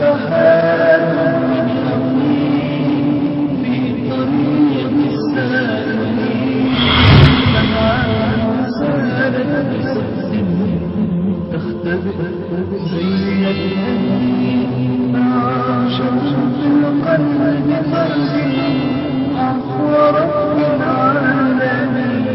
سحاب في طريق السالمين سمعان سالت بصدق تختبئ زي الهدي مع شمس القلب فرد عفو رب العالمين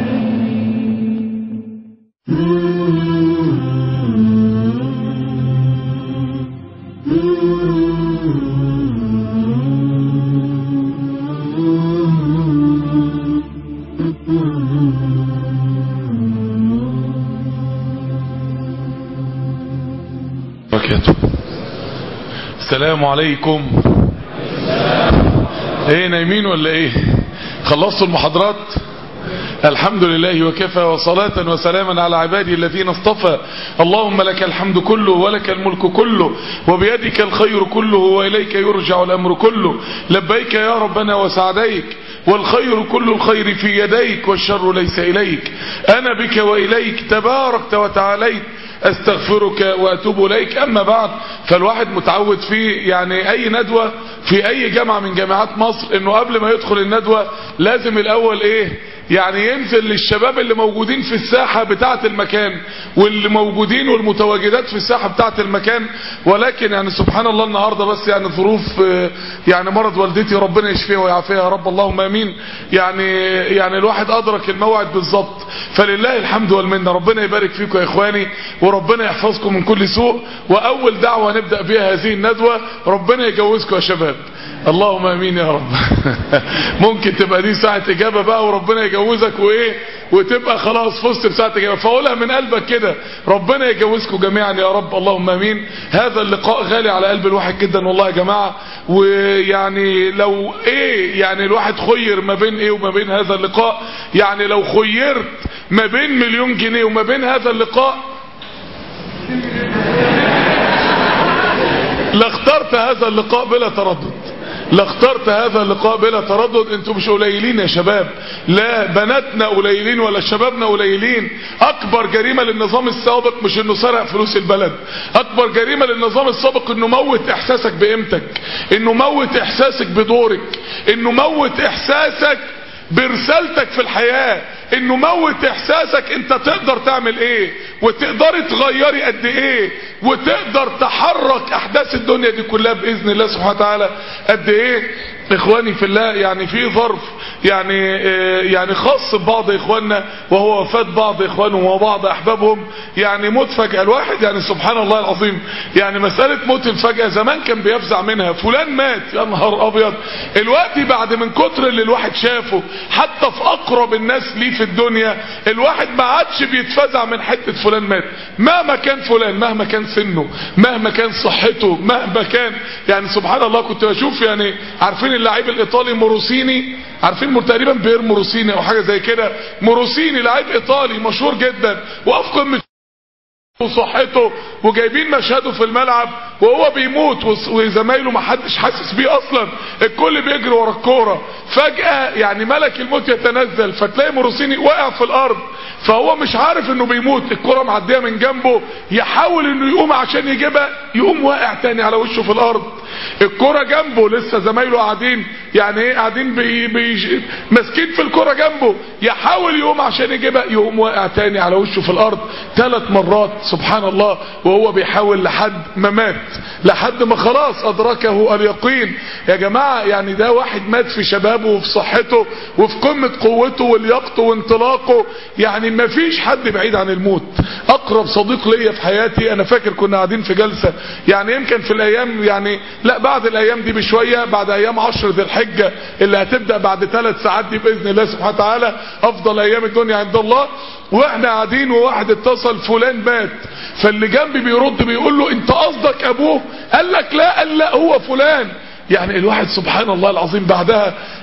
وبركاته السلام عليكم ايه نايمين ولا ايه خلصتوا المحاضرات الحمد لله وكفى وصلاة وسلاما على عبادي الذين اصطفى اللهم لك الحمد كله ولك الملك كله وبيدك الخير كله وإليك يرجع الأمر كله لبيك يا ربنا وسعديك والخير كل الخير في يديك والشر ليس إليك أنا بك وإليك تباركت وتعاليت استغفرك واتوب اليك اما بعد فالواحد متعود في يعني اي ندوة في اي جامعة من جامعات مصر انه قبل ما يدخل الندوة لازم الاول ايه يعني ينزل للشباب اللي موجودين في الساحة بتاعة المكان واللي موجودين والمتواجدات في الساحة بتاعة المكان ولكن يعني سبحان الله النهاردة بس يعني ظروف آه، يعني مرض والدتي ربنا يشفيها ويعافيها يا رب اللهم امين يعني يعني الواحد ادرك الموعد بالظبط فلله الحمد والمنه ربنا يبارك فيكم يا اخواني وربنا يحفظكم من كل سوء واول دعوة نبدأ بها هذه الندوة ربنا يجوزكم يا شباب اللهم امين يا رب ممكن تبقى دي ساعة اجابة بقى وربنا يجوزك وايه وتبقى خلاص فزت بساعة اجابة فقولها من قلبك كده ربنا يجوزكم جميعا يا رب اللهم امين هذا اللقاء غالي على قلب الواحد جدا والله يا جماعة ويعني لو ايه يعني الواحد خير ما بين ايه وما بين هذا اللقاء يعني لو خيرت ما بين مليون جنيه وما بين هذا اللقاء لاخترت هذا اللقاء بلا تردد لاخترت هذا اللقاء بلا تردد انتوا مش قليلين يا شباب لا بناتنا قليلين ولا شبابنا قليلين اكبر جريمة للنظام السابق مش انه سرق فلوس البلد اكبر جريمة للنظام السابق انه موت احساسك بقيمتك انه موت احساسك بدورك انه موت احساسك برسالتك في الحياة انه موت احساسك انت تقدر تعمل ايه وتقدر تغيري قد ايه وتقدر تحرك احداث الدنيا دي كلها باذن الله سبحانه وتعالى قد ايه اخواني في الله يعني في ظرف يعني آه، يعني خاص ببعض اخواننا وهو وفاة بعض اخوانهم وبعض احبابهم يعني موت فجأة الواحد يعني سبحان الله العظيم يعني مسألة موت الفجأة زمان كان بيفزع منها فلان مات يا نهار ابيض الوقت بعد من كتر اللي الواحد شافه حتى في اقرب الناس ليه في الدنيا الواحد ما عادش بيتفزع من حتة فلان مات مهما كان فلان مهما كان سنه مهما كان صحته مهما كان يعني سبحان الله كنت بشوف يعني عارفين اللاعب الايطالي موروسيني عارفين مر- تقريبا بير موروسيني او حاجه زي كده موروسيني لاعب ايطالي مشهور جدا وفي قمه وصحته وجايبين مشهده في الملعب وهو بيموت وز- وزمايله ما حدش حاسس بيه اصلا الكل بيجري ورا الكوره فجاه يعني ملك الموت يتنزل فتلاقي موروسيني واقع في الارض فهو مش عارف انه بيموت الكره معديه من جنبه يحاول انه يقوم عشان يجيبها يقوم واقع تاني على وشه في الارض الكره جنبه لسه زمايله قاعدين يعني ايه قاعدين بي بي ماسكين في الكره جنبه يحاول يقوم عشان يجيبها يقوم واقع تاني على وشه في الارض ثلاث مرات سبحان الله وهو بيحاول لحد ما مات لحد ما خلاص ادركه اليقين يا جماعه يعني ده واحد مات في شبابه وفي صحته وفي قمه قوته ولياقته وانطلاقه يعني ما فيش حد بعيد عن الموت اقرب صديق ليا في حياتي انا فاكر كنا قاعدين في جلسه يعني يمكن في الايام يعني لا بعد الايام دي بشويه بعد ايام عشر ذي الحجه اللي هتبدا بعد ثلاث ساعات دي باذن الله سبحانه وتعالى افضل ايام الدنيا عند الله واحنا قاعدين وواحد اتصل فلان مات فاللي جنبي بيرد بيقول له انت قصدك ابوه قال لك لا قال لا هو فلان يعني الواحد سبحان الله العظيم بعدها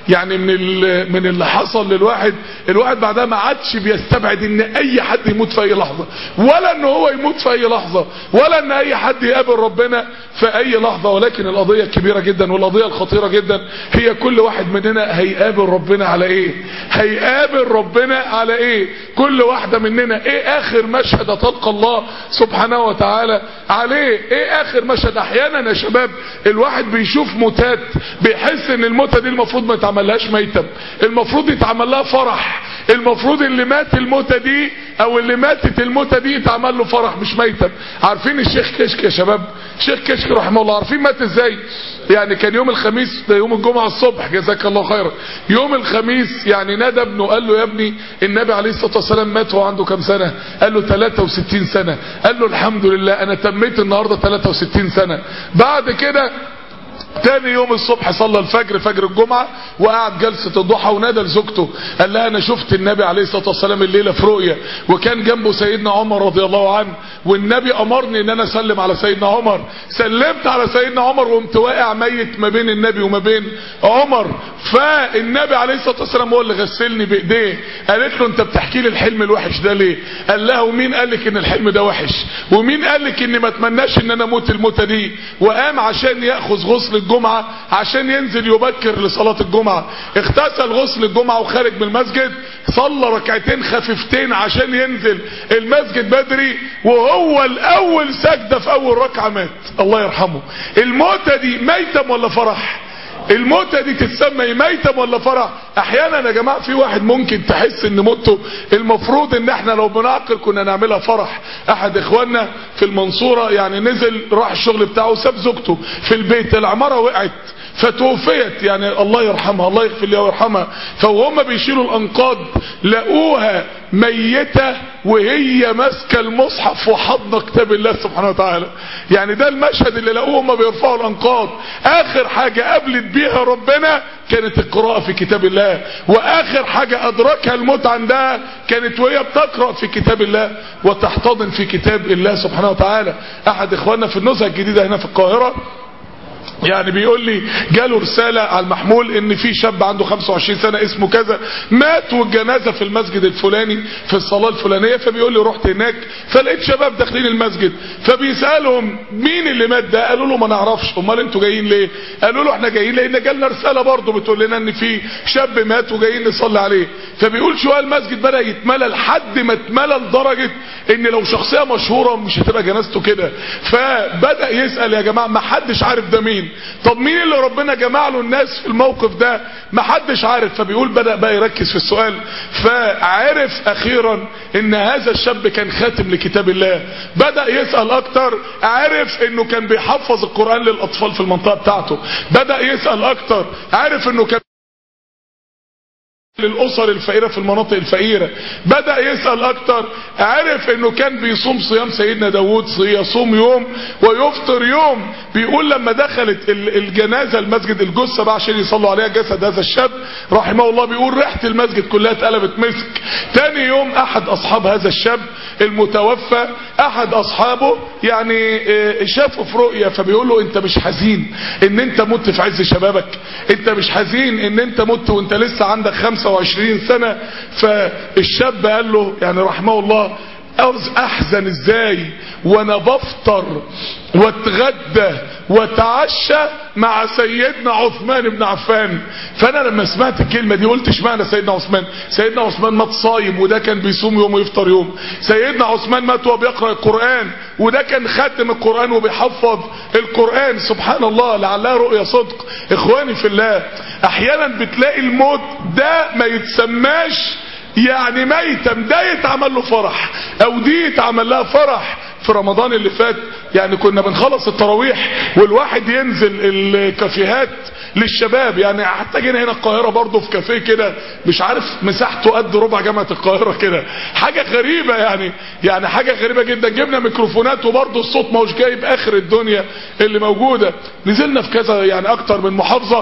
يعني من ال- من اللي حصل للواحد الواحد بعدها ما عادش بيستبعد ان اي حد يموت في اي لحظه ولا ان هو يموت في اي لحظه ولا ان اي حد يقابل ربنا في اي لحظه ولكن القضيه الكبيره جدا والقضيه الخطيره جدا هي كل واحد مننا هيقابل ربنا على ايه هيقابل ربنا على ايه كل واحده مننا ايه اخر مشهد تلقى الله سبحانه وتعالى عليه ايه اخر مشهد احيانا يا شباب الواحد بيشوف موتات بيحس ان الموتة دي المفروض ما يتعملهاش ميتم المفروض يتعمل لها فرح المفروض اللي مات الموتة دي او اللي ماتت الموتة دي يتعمل له فرح مش ميتم عارفين الشيخ كشك يا شباب الشيخ كشك رحمه الله عارفين مات ازاي يعني كان يوم الخميس ده يوم الجمعة الصبح جزاك الله خيرا يوم الخميس يعني نادى ابنه قال له يا ابني النبي عليه الصلاة والسلام مات وهو عنده كام سنة قال له 63 سنة قال له الحمد لله انا تميت النهاردة 63 سنة بعد كده تاني يوم الصبح صلى الفجر فجر الجمعة وقعد جلسة الضحى ونادى لزوجته قال لها انا شفت النبي عليه الصلاة والسلام الليلة في رؤية وكان جنبه سيدنا عمر رضي الله عنه والنبي امرني ان انا اسلم على سيدنا عمر سلمت على سيدنا عمر وقمت واقع ميت ما بين النبي وما بين عمر فالنبي عليه الصلاة والسلام هو اللي غسلني بايديه قالت له انت بتحكي لي الحلم الوحش ده ليه قال لها ومين قال لك ان الحلم ده وحش ومين قال لك اني ما اتمناش ان انا اموت الموتة دي وقام عشان ياخذ غسل الجمعة عشان ينزل يبكر لصلاة الجمعة اغتسل غسل الجمعة وخارج من المسجد صلى ركعتين خفيفتين عشان ينزل المسجد بدري وهو الاول سجدة في اول ركعة مات الله يرحمه الموتة دي ميتم ولا فرح الموتة دي تتسمى ميتم ولا فرح احيانا يا جماعة في واحد ممكن تحس ان موته المفروض ان احنا لو بنعقل كنا نعملها فرح احد اخواننا في المنصورة يعني نزل راح الشغل بتاعه ساب زوجته في البيت العمارة وقعت فتوفيت يعني الله يرحمها الله يغفر لها ويرحمها فوهم بيشيلوا الانقاض لقوها ميتة وهي ماسكة المصحف وحضن كتاب الله سبحانه وتعالى يعني ده المشهد اللي لقوه هم بيرفعوا الانقاض اخر حاجة قابلت بيها ربنا كانت القراءة في كتاب الله واخر حاجة ادركها الموت عندها كانت وهي بتقرأ في كتاب الله وتحتضن في كتاب الله سبحانه وتعالى احد اخواننا في النزهة الجديدة هنا في القاهرة يعني بيقول لي جاله رسالة على المحمول ان في شاب عنده 25 سنة اسمه كذا مات والجنازة في المسجد الفلاني في الصلاة الفلانية فبيقول لي رحت هناك فلقيت شباب داخلين المسجد فبيسألهم مين اللي مات ده قالوا له ما نعرفش امال انتوا جايين ليه قالوا له احنا جايين لان جالنا رسالة برضه بتقول لنا ان في شاب مات وجايين نصلي عليه فبيقول شوية المسجد بدأ يتملى لحد ما اتملى لدرجة ان لو شخصية مشهورة مش هتبقى جنازته كده فبدأ يسأل يا جماعة ما حدش عارف ده مين طب مين اللي ربنا جمع له الناس في الموقف ده ما حدش عارف فبيقول بدأ بقى يركز في السؤال فعرف اخيرا ان هذا الشاب كان خاتم لكتاب الله بدأ يسأل اكتر عرف انه كان بيحفظ القرآن للاطفال في المنطقة بتاعته بدأ يسأل اكتر عرف انه كان للأسر الفقيرة في المناطق الفقيرة بدأ يسأل أكتر عرف أنه كان بيصوم صيام سيدنا داود يصوم يوم ويفطر يوم بيقول لما دخلت ال- الجنازة المسجد الجثة بقى عشان يصلوا عليها جسد هذا الشاب رحمه الله بيقول ريحة المسجد كلها اتقلبت مسك تاني يوم أحد أصحاب هذا الشاب المتوفى أحد أصحابه يعني آه، شافه في رؤية فبيقول له أنت مش حزين إن أنت مت في عز شبابك أنت مش حزين إن أنت مت وأنت لسه عندك 25 سنة فالشاب قال له يعني رحمه الله أوز- احزن ازاي وانا بفطر واتغدى واتعشى مع سيدنا عثمان بن عفان فانا لما سمعت الكلمة دي قلت اشمعنى سيدنا عثمان سيدنا عثمان مات صايم وده كان بيصوم يوم ويفطر يوم سيدنا عثمان مات وهو بيقرأ القرآن وده كان خاتم القرآن وبيحفظ القرآن سبحان الله لعلها رؤية صدق اخواني في الله احيانا بتلاقي الموت ده ما يتسماش يعني ميتم ده يتعمل له فرح او دي يتعمل لها فرح في رمضان اللي فات يعني كنا بنخلص التراويح والواحد ينزل الكافيهات للشباب يعني حتى جينا هنا القاهرة برضو في كافيه كده مش عارف مساحته قد ربع جامعة القاهرة كده حاجة غريبة يعني يعني حاجة غريبة جدا جبنا ميكروفونات وبرضو الصوت ما هوش جايب اخر الدنيا اللي موجودة نزلنا في كذا يعني اكتر من محافظة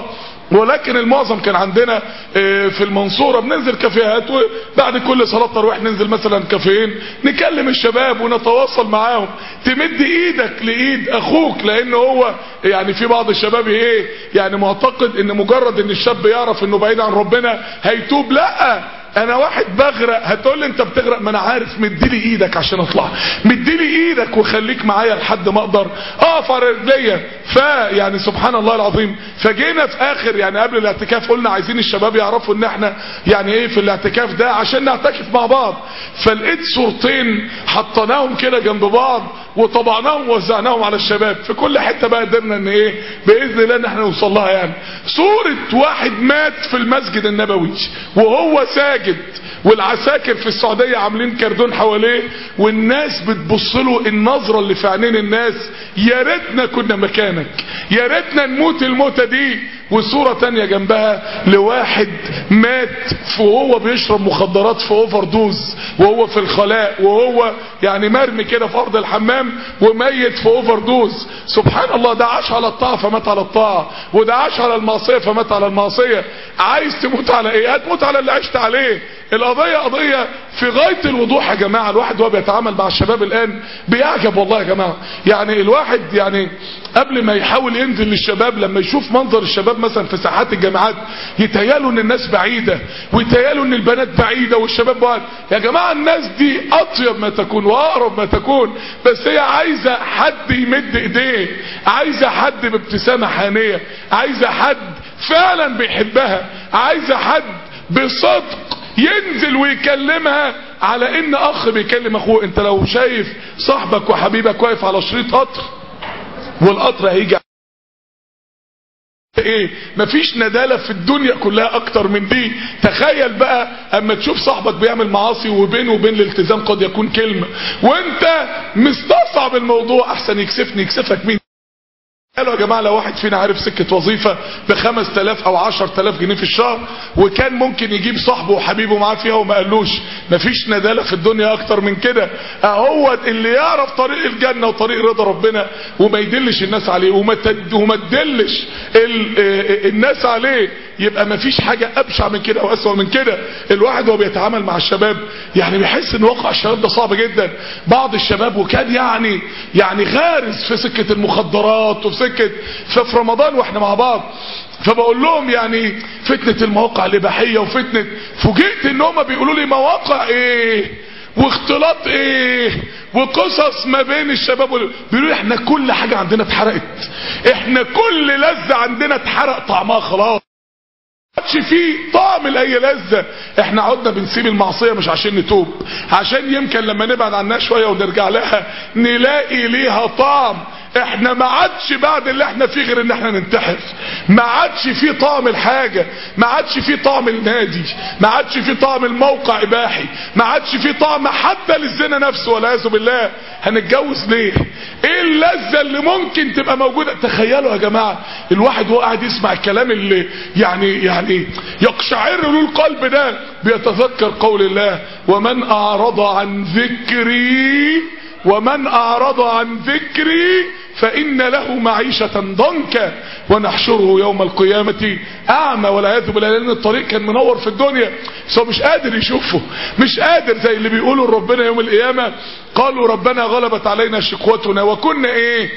ولكن المعظم كان عندنا آه، في المنصورة بننزل كافيهات وبعد كل صلاة تروح ننزل مثلا كافيين نكلم الشباب ونتواصل معاهم تمد ايدك لايد اخوك لان هو يعني في بعض الشباب ايه يعني معتقد ان مجرد ان الشاب يعرف انه بعيد عن ربنا هيتوب لا انا واحد بغرق هتقول لي انت بتغرق ما انا عارف مديلي ايدك عشان اطلع مديلي ايدك وخليك معايا لحد ما اقدر اقف على رجليا فيعني سبحان الله العظيم فجينا في اخر يعني قبل الاعتكاف قلنا عايزين الشباب يعرفوا ان احنا يعني ايه في الاعتكاف ده عشان نعتكف مع بعض فلقيت صورتين حطيناهم كده جنب بعض وطبعناهم ووزعناهم على الشباب في كل حته بقى قدرنا ان ايه باذن الله ان احنا نوصل لها يعني صوره واحد مات في المسجد النبوي وهو ساجد والعساكر في السعودية عاملين كردون حواليه والناس بتبص له النظرة اللي في عينين الناس يا ريتنا كنا مكانك يا ريتنا نموت الموتة دي وصورة تانية جنبها لواحد مات وهو بيشرب مخدرات في اوفر دوز وهو في الخلاء وهو يعني مرمي كده في ارض الحمام وميت في اوفر دوز سبحان الله ده عاش على الطاعة فمات على الطاعة وده عاش على المعصية فمات على المعصية عايز تموت على ايه هتموت على اللي عشت عليه القضية قضية في غاية الوضوح يا جماعة الواحد وهو بيتعامل مع الشباب الان بيعجب والله يا جماعة يعني الواحد يعني قبل ما يحاول ينزل للشباب لما يشوف منظر الشباب مثلا في ساحات الجامعات يتهيالوا ان الناس بعيدة ويتهيالوا ان البنات بعيدة والشباب بعيد يا جماعة الناس دي اطيب ما تكون واقرب ما تكون بس هي عايزة حد يمد ايديه عايزة حد بابتسامة حانية عايزة حد فعلا بيحبها عايزة حد بصدق ينزل ويكلمها على ان اخ بيكلم اخوه انت لو شايف صاحبك وحبيبك واقف على شريط قطر والقطر هيجي ايه مفيش ندالة في الدنيا كلها اكتر من دي تخيل بقى اما تشوف صاحبك بيعمل معاصي وبينه وبين الالتزام قد يكون كلمة وانت مستصعب الموضوع احسن يكسفني يكسفك مين قالوا يا جماعة لو واحد فينا عارف سكة وظيفة بخمس تلاف او عشر تلاف جنيه في الشهر وكان ممكن يجيب صاحبه وحبيبه معاه فيها وما قالوش مفيش ندالة في الدنيا اكتر من كده اهو اللي يعرف طريق الجنة وطريق رضا ربنا وما يدلش الناس عليه وما, تد وما تدلش ال... الناس عليه يبقى مفيش حاجة ابشع من كده واسوأ من كده الواحد وهو بيتعامل مع الشباب يعني بيحس ان واقع الشباب ده صعب جدا بعض الشباب وكان يعني يعني غارز في سكة المخدرات وفي سكة ففي رمضان واحنا مع بعض فبقول لهم يعني فتنة المواقع الاباحية وفتنة فوجئت ان هم بيقولوا لي مواقع ايه واختلاط ايه وقصص ما بين الشباب وال... بيقولوا لي احنا كل حاجة عندنا اتحرقت احنا كل لذة عندنا اتحرق طعمها خلاص عادش فيه طعم لاي لذة احنا عدنا بنسيب المعصية مش عشان نتوب عشان يمكن لما نبعد عنها شوية ونرجع لها نلاقي ليها طعم احنا ما عادش بعد اللي احنا فيه غير ان احنا ننتحر ما عادش فيه طعم الحاجة ما عادش فيه طعم النادي ما عادش فيه طعم الموقع اباحي ما عادش فيه طعم حتى للزنا نفسه والعياذ بالله هنتجوز ليه ايه اللذة اللي ممكن تبقى موجودة تخيلوا يا جماعة الواحد وهو قاعد يسمع الكلام اللي يعني يعني يقشعر له القلب ده بيتذكر قول الله ومن اعرض عن ذكري ومن اعرض عن ذكري فان له معيشة ضنكا ونحشره يوم القيامة اعمى والعياذ بالله لان الطريق كان منور في الدنيا بس هو مش قادر يشوفه مش قادر زي اللي بيقولوا لربنا يوم القيامة قالوا ربنا غلبت علينا شقوتنا وكنا ايه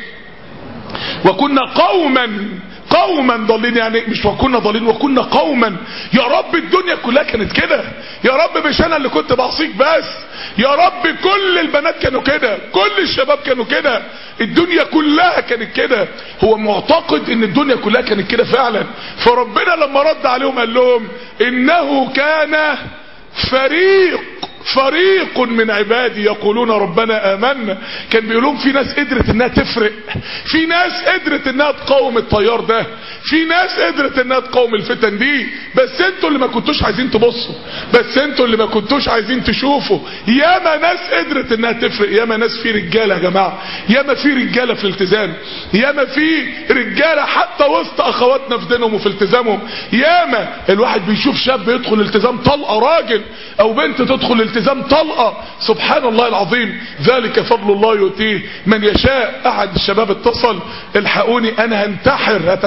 وكنا قوما قوما ضالين يعني مش وكنا ضالين وكنا قوما يا رب الدنيا كلها كانت كده يا رب مش انا اللي كنت بعصيك بس يا رب كل البنات كانوا كده كل الشباب كانوا كده الدنيا كلها كانت كده هو معتقد ان الدنيا كلها كانت كده فعلا فربنا لما رد عليهم قال لهم انه كان فريق فريق من عبادي يقولون ربنا امنا كان بيقولون في ناس قدرت انها تفرق في ناس قدرت انها تقاوم التيار ده في ناس قدرت انها تقاوم الفتن دي بس انتوا اللي ما كنتوش عايزين تبصوا بس انتوا اللي ما كنتوش عايزين تشوفوا ياما ناس قدرت انها تفرق ياما ناس في رجاله يا جماعه ياما في رجاله في الالتزام ياما في رجاله حتى وسط اخواتنا في دينهم وفي التزامهم ياما الواحد بيشوف شاب يدخل التزام طلقه راجل او بنت تدخل التزام طلقه سبحان الله العظيم ذلك فضل الله يؤتيه من يشاء احد الشباب اتصل الحقوني انا هنتحر هتنتحر ليه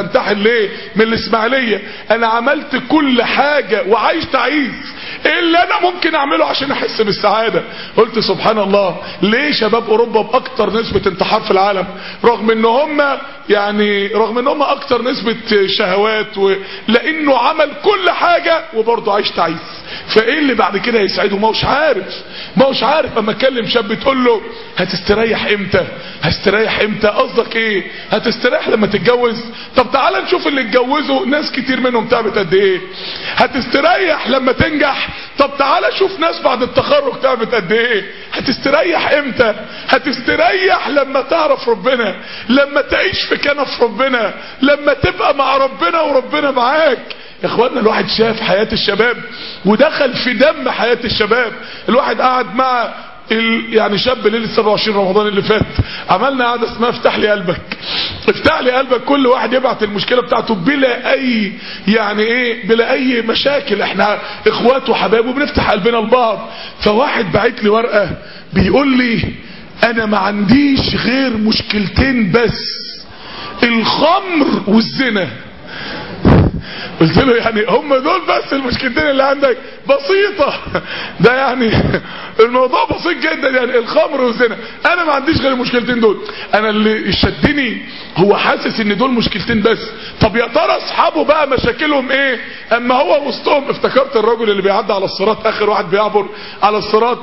ايه من الاسماعيليه انا عملت كل حاجه وعايش تعيس ايه اللي انا ممكن اعمله عشان احس بالسعاده قلت سبحان الله ليه شباب اوروبا باكتر نسبه انتحار في العالم رغم ان هم يعني رغم ان هم اكتر نسبه شهوات و... لانه عمل كل حاجه وبرضه عايش تعيس فايه اللي بعد كده هيسعده ما هوش عارف ما هوش عارف اما اكلم شاب تقول له هتستريح امتى هتستريح امتى قصدك ايه هتستريح لما تتجوز طب تعال نشوف اللي اتجوزوا ناس كتير منهم تعبت قد ايه هتستريح لما تنجح طب تعال شوف ناس بعد التخرج تعبت قد ايه هتستريح امتى هتستريح لما تعرف ربنا لما تعيش في كنف ربنا لما تبقى مع ربنا وربنا معاك يا اخوانا الواحد شاف حياة الشباب ودخل في دم حياة الشباب الواحد قعد مع ال... يعني شاب ليله 27 رمضان اللي فات عملنا قعده اسمها افتح لي قلبك افتح لي قلبك كل واحد يبعت المشكله بتاعته بلا اي يعني ايه بلا اي مشاكل احنا اخوات وحبايب وبنفتح قلبنا لبعض فواحد بعت لي ورقه بيقول لي انا ما عنديش غير مشكلتين بس الخمر والزنا قلت له يعني هم دول بس المشكلتين اللي عندك بسيطة ده يعني الموضوع بسيط جدا يعني الخمر والزنا انا ما عنديش غير المشكلتين دول انا اللي شدني هو حاسس ان دول مشكلتين بس طب يا ترى اصحابه بقى مشاكلهم ايه اما هو وسطهم افتكرت الرجل اللي بيعدي على الصراط اخر واحد بيعبر على الصراط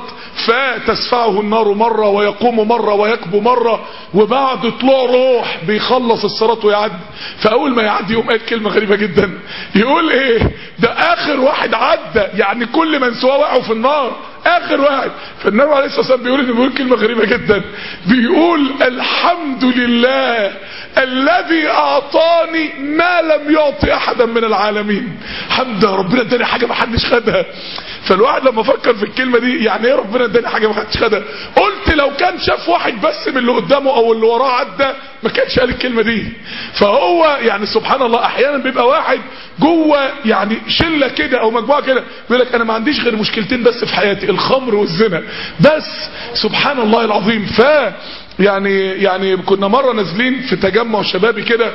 فتسفعه النار مرة ويقوم مرة ويكبو مرة وبعد طلوع روح بيخلص الصراط ويعدي فاول ما يعدي يقوم قال كلمة غريبة جدا يقول ايه ده اخر واحد عدى يعني كل من سواه وقعوا في النار اخر واحد فالنبي عليه الصلاه والسلام بيقول انه بيقول كلمه غريبه جدا بيقول الحمد لله الذي اعطاني ما لم يعطي احدا من العالمين حمد ربنا اداني حاجه ما حدش خدها فالواحد لما فكر في الكلمه دي يعني ايه ربنا اداني حاجه ما حدش خدها قلت لو كان شاف واحد بس من اللي قدامه او اللي وراه عدى ما كانش قال الكلمه دي فهو يعني سبحان الله احيانا بيبقى واحد جوه يعني شله كده او مجموعه كده بيقول لك انا ما عنديش غير مشكلتين بس في حياتي الخمر والزنا بس سبحان الله العظيم ف يعني يعني كنا مره نازلين في تجمع شبابي كده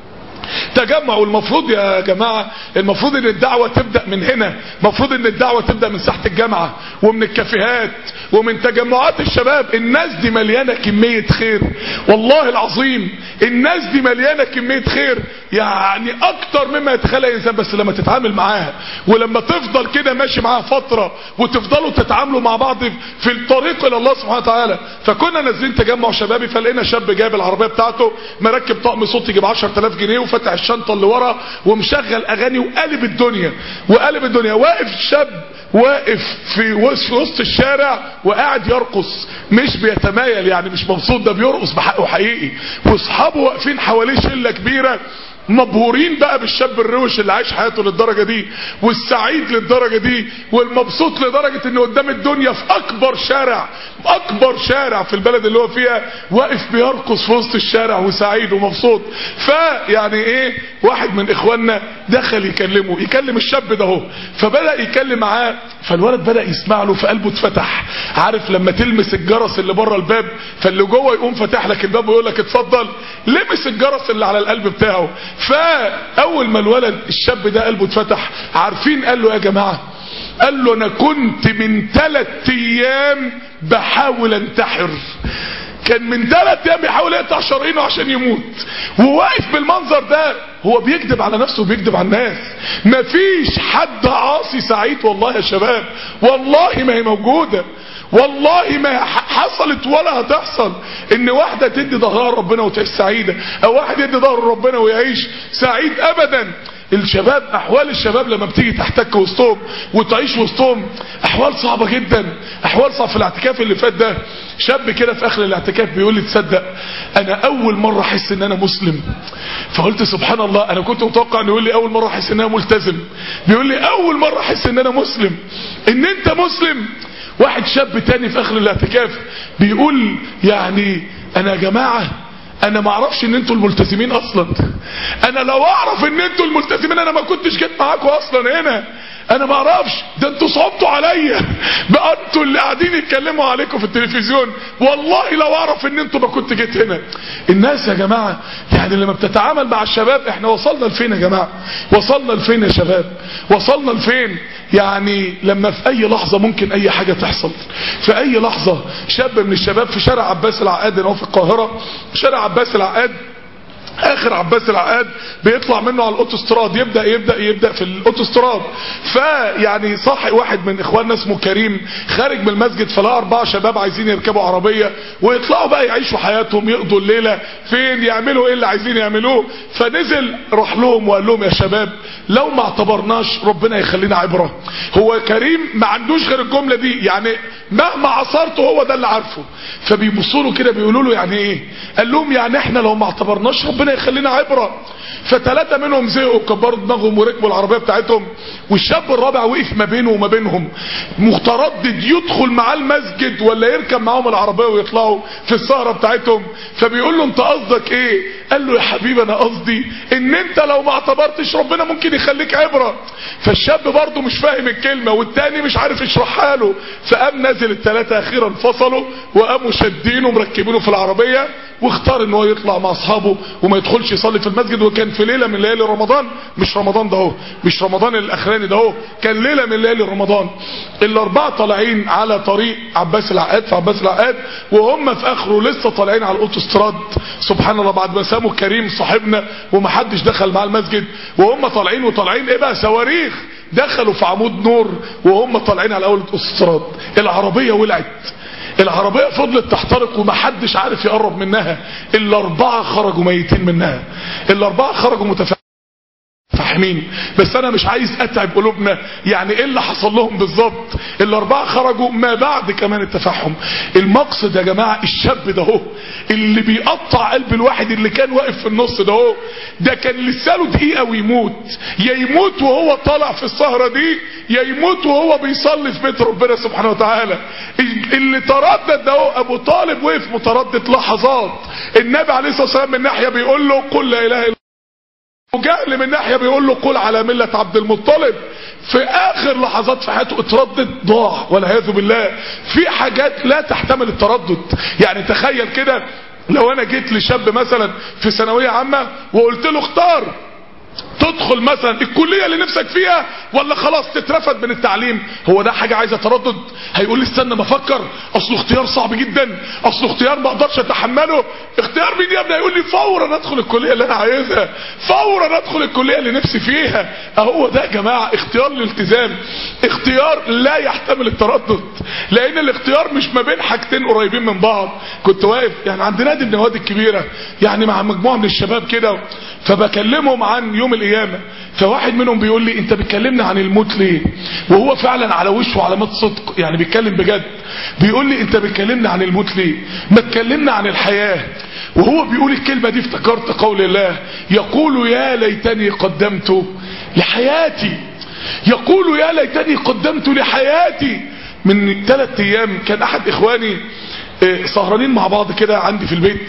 تجمع والمفروض يا جماعة المفروض ان الدعوة تبدأ من هنا المفروض ان الدعوة تبدأ من ساحة الجامعة ومن الكافيهات ومن تجمعات الشباب الناس دي مليانة كمية خير والله العظيم الناس دي مليانة كمية خير يعني اكتر مما يتخيل انسان بس لما تتعامل معاها ولما تفضل كده ماشي معاها فترة وتفضلوا تتعاملوا مع بعض في الطريق الى الله سبحانه وتعالى فكنا نازلين تجمع شبابي فلقينا شاب جايب العربية بتاعته مركب طقم صوت يجيب 10000 جنيه وفتح الشنطة اللي ورا ومشغل اغاني وقلب الدنيا وقلب الدنيا واقف شاب واقف في وسط الشارع وقاعد يرقص مش بيتمايل يعني مش مبسوط ده بيرقص بحقه حقيقي واصحابه واقفين حواليه شله كبيره مبهورين بقى بالشاب الروش اللي عايش حياته للدرجة دي والسعيد للدرجة دي والمبسوط لدرجة انه قدام الدنيا في اكبر شارع اكبر شارع في البلد اللي هو فيها واقف بيرقص في وسط الشارع وسعيد ومبسوط فيعني ايه واحد من اخواننا دخل يكلمه يكلم الشاب ده اهو فبدأ يكلم معاه فالولد بدأ يسمع له فقلبه اتفتح عارف لما تلمس الجرس اللي بره الباب فاللي جوه يقوم فاتح لك الباب ويقول لك اتفضل لمس الجرس اللي على القلب بتاعه فاول ما الولد الشاب ده قلبه اتفتح عارفين قال له يا جماعة قال له انا كنت من ثلاث ايام بحاول انتحر كان من ثلاث ايام بيحاول يقطع شرايينه عشان يموت وواقف بالمنظر ده هو بيكذب على نفسه وبيكذب على الناس مفيش حد عاصي سعيد والله يا شباب والله ما هي موجوده والله ما حصلت ولا هتحصل ان واحدة تدي ظهرها لربنا وتعيش سعيدة او واحد يدي ظهره لربنا ويعيش سعيد ابدا الشباب احوال الشباب لما بتيجي تحتك وسطهم وتعيش وسطهم احوال صعبة جدا احوال صعبة في الاعتكاف اللي فات ده شاب كده في اخر الاعتكاف بيقول لي تصدق انا اول مرة احس ان انا مسلم فقلت سبحان الله انا كنت متوقع انه يقول لي اول مرة احس ان انا ملتزم بيقول لي اول مرة احس ان انا مسلم ان انت مسلم واحد شاب تاني في اخر الاعتكاف بيقول يعني انا يا جماعة انا ما اعرفش ان انتوا الملتزمين اصلا انا لو اعرف ان انتوا الملتزمين انا ما كنتش جيت معاكم اصلا هنا انا ما اعرفش ده انتوا صعبتوا عليا بقى انتوا اللي قاعدين يتكلموا عليكم في التلفزيون والله لو اعرف ان انتوا ما كنت جيت هنا الناس يا جماعه يعني لما بتتعامل مع الشباب احنا وصلنا لفين يا جماعه وصلنا لفين يا شباب وصلنا لفين يعني لما في اي لحظه ممكن اي حاجه تحصل في اي لحظه شاب من الشباب في شارع عباس العقاد هنا في القاهره شارع عباس العقاد اخر عباس العقاد بيطلع منه على الاوتوستراد يبدا يبدا يبدا في الاوتوستراد فيعني صاحي واحد من اخواننا اسمه كريم خارج من المسجد فلقى اربعه شباب عايزين يركبوا عربيه ويطلعوا بقى يعيشوا حياتهم يقضوا الليله فين يعملوا ايه اللي عايزين يعملوه فنزل راح لهم وقال لهم يا شباب لو ما اعتبرناش ربنا يخلينا عبره هو كريم ما عندوش غير الجمله دي يعني مهما عصرته هو ده اللي عارفه فبيبصوا له كده بيقولوا له يعني ايه قال لهم يعني احنا لو ما اعتبرناش ربنا يخلينا عبره فثلاثه منهم زهقوا كبروا دماغهم وركبوا العربيه بتاعتهم والشاب الرابع وقف ما بينه وما بينهم متردد يدخل معاه المسجد ولا يركب معاهم العربيه ويطلعوا في السهره بتاعتهم فبيقول له انت قصدك ايه قال له يا حبيبي انا قصدي ان انت لو ما اعتبرتش ربنا ممكن يخليك عبره فالشاب برضه مش فاهم الكلمه والتاني مش عارف يشرحها له فقام نازل الثلاثه اخيرا فصلوا وقاموا شادينه ومركبينه في العربيه واختار ان هو يطلع مع اصحابه وما يدخلش يصلي في المسجد وكان في ليله من ليالي رمضان مش رمضان ده اهو مش رمضان الاخراني ده اهو كان ليله من ليالي رمضان الاربعه طالعين على طريق عباس العقاد في عباس العقاد وهم في اخره لسه طالعين على الاوتوستراد سبحان الله بعد ما ساموا كريم صاحبنا ومحدش دخل معاه المسجد وهم طالعين وطالعين ايه بقى صواريخ دخلوا في عمود نور وهم طالعين على اول الاوتوستراد العربيه ولعت العربية فضلت تحترق ومحدش عارف يقرب منها الاربعة خرجوا ميتين منها الاربعة خرجوا متفاهمين بس انا مش عايز اتعب قلوبنا يعني ايه اللي حصل لهم بالظبط الاربعة خرجوا ما بعد كمان التفاهم المقصد يا جماعة الشاب ده هو اللي بيقطع قلب الواحد اللي كان واقف في النص ده هو ده كان لسه له دقيقة ويموت يا يموت وهو طالع في السهرة دي يا يموت وهو بيصلي في بيت ربنا سبحانه وتعالى اللي تردد ده هو ابو طالب وقف متردد لحظات النبي عليه الصلاة والسلام من ناحية بيقول له قل لا اله الا وجهل من ناحية بيقول له قل على ملة عبد المطلب في اخر لحظات في حياته اتردد ضاع والعياذ بالله في حاجات لا تحتمل التردد يعني تخيل كده لو انا جيت لشاب مثلا في ثانويه عامه وقلت له اختار تدخل مثلا الكليه اللي نفسك فيها ولا خلاص تترفد من التعليم هو ده حاجه عايزه تردد هيقول لي استنى ما افكر اصله اختيار صعب جدا اصله اختيار ما اقدرش اتحمله اختيار مين يا ابني هيقول لي فورا ادخل الكليه اللي انا عايزها فورا ادخل الكليه اللي نفسي فيها اهو ده يا جماعه اختيار الالتزام اختيار لا يحتمل التردد لان الاختيار مش ما بين حاجتين قريبين من بعض كنت واقف يعني عند نادي النوادي الكبيره يعني مع مجموعه من الشباب كده فبكلمهم عن يوم القيامه فواحد منهم بيقول لي انت بتكلمنا عن الموت ليه وهو فعلا على وشه علامات صدق يعني بيتكلم بجد بيقول لي انت بتكلمنا عن الموت ليه ما تكلمنا عن الحياه وهو بيقول الكلمه دي افتكرت قول الله يقول يا ليتني قدمت لحياتي يقول يا ليتني قدمت لحياتي من ثلاث ايام كان احد اخواني سهرانين مع بعض كده عندي في البيت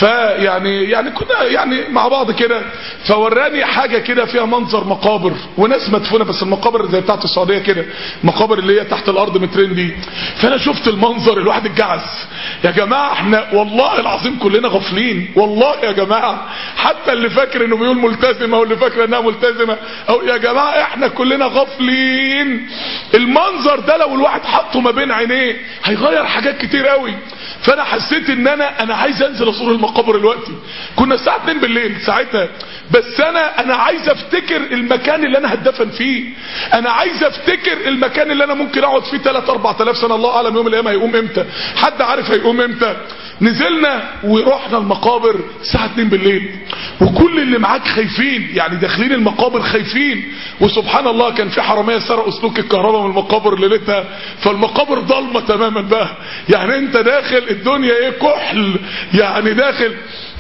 فيعني يعني كنا يعني مع بعض كده فوراني حاجه كده فيها منظر مقابر وناس مدفونه بس المقابر زي بتاعت السعوديه كده مقابر اللي هي تحت الارض مترين دي فانا شفت المنظر الواحد اتجعس يا جماعه احنا والله العظيم كلنا غافلين والله يا جماعه حتى اللي فاكر انه بيقول ملتزمه واللي فاكره انها ملتزمه او يا جماعه احنا كلنا غافلين المنظر ده لو الواحد حطه ما بين عينيه هيغير حاجات كتير قوي فانا حسيت ان انا انا عايز انزل ازور المقابر دلوقتي كنا الساعه 2 بالليل ساعتها بس انا انا عايز افتكر المكان اللي انا هتدفن فيه انا عايز افتكر المكان اللي انا ممكن اقعد فيه 3 4000 سنه الله اعلم يوم القيامه هيقوم امتى حد عارف هيقوم امتى نزلنا ورحنا المقابر الساعه 2 بالليل وكل اللي معاك خايفين يعني داخلين المقابر خايفين وسبحان الله كان في حراميه سرقوا سلوك الكهرباء من المقابر ليلتها فالمقابر ضلمه تماما بقى يعني انت داخل الدنيا ايه كحل يعني داخل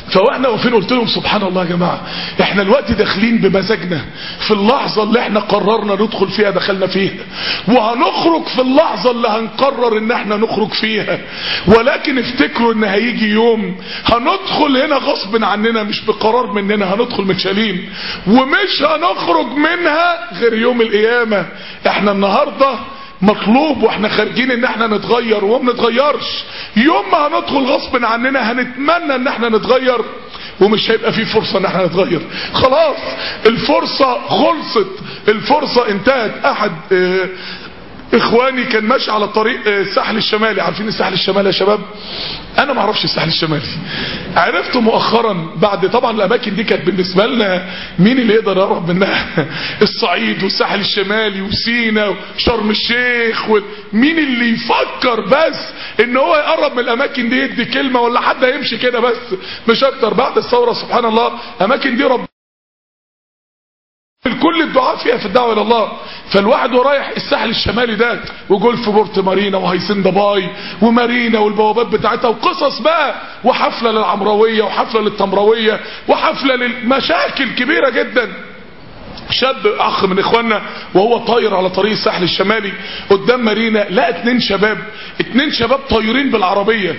فواحنا واقفين قلت لهم سبحان الله يا جماعه احنا الوقت داخلين بمزاجنا في اللحظه اللي احنا قررنا ندخل فيها دخلنا فيها وهنخرج في اللحظه اللي هنقرر ان احنا نخرج فيها ولكن افتكروا ان هيجي يوم هندخل هنا غصب عننا مش بقرار مننا هندخل متشالين ومش هنخرج منها غير يوم القيامه احنا النهارده مطلوب واحنا خارجين ان احنا نتغير وما بنتغيرش يوم ما هندخل غصب عننا هنتمنى ان احنا نتغير ومش هيبقى في فرصة ان احنا نتغير خلاص الفرصة خلصت الفرصة انتهت احد اه اخواني كان ماشي على طريق الساحل الشمالي عارفين الساحل الشمالي يا شباب انا ما اعرفش الساحل الشمالي عرفته مؤخرا بعد طبعا الاماكن دي كانت بالنسبه لنا مين اللي يقدر يقرب منها الصعيد والساحل الشمالي وسينا وشرم الشيخ مين اللي يفكر بس ان هو يقرب من الاماكن دي يدي كلمه ولا حد هيمشي كده بس مش اكتر بعد الثوره سبحان الله اماكن دي رب كل الدعاء فيها في الدعوة الى الله فالواحد ورايح الساحل الشمالي ده وجولف بورت مارينا وهيسن دبي ومارينا والبوابات بتاعتها وقصص بقى وحفلة للعمروية وحفلة للتمروية وحفلة للمشاكل كبيرة جدا شاب اخ من اخواننا وهو طاير على طريق الساحل الشمالي قدام مارينا لقى اتنين شباب اتنين شباب طايرين بالعربية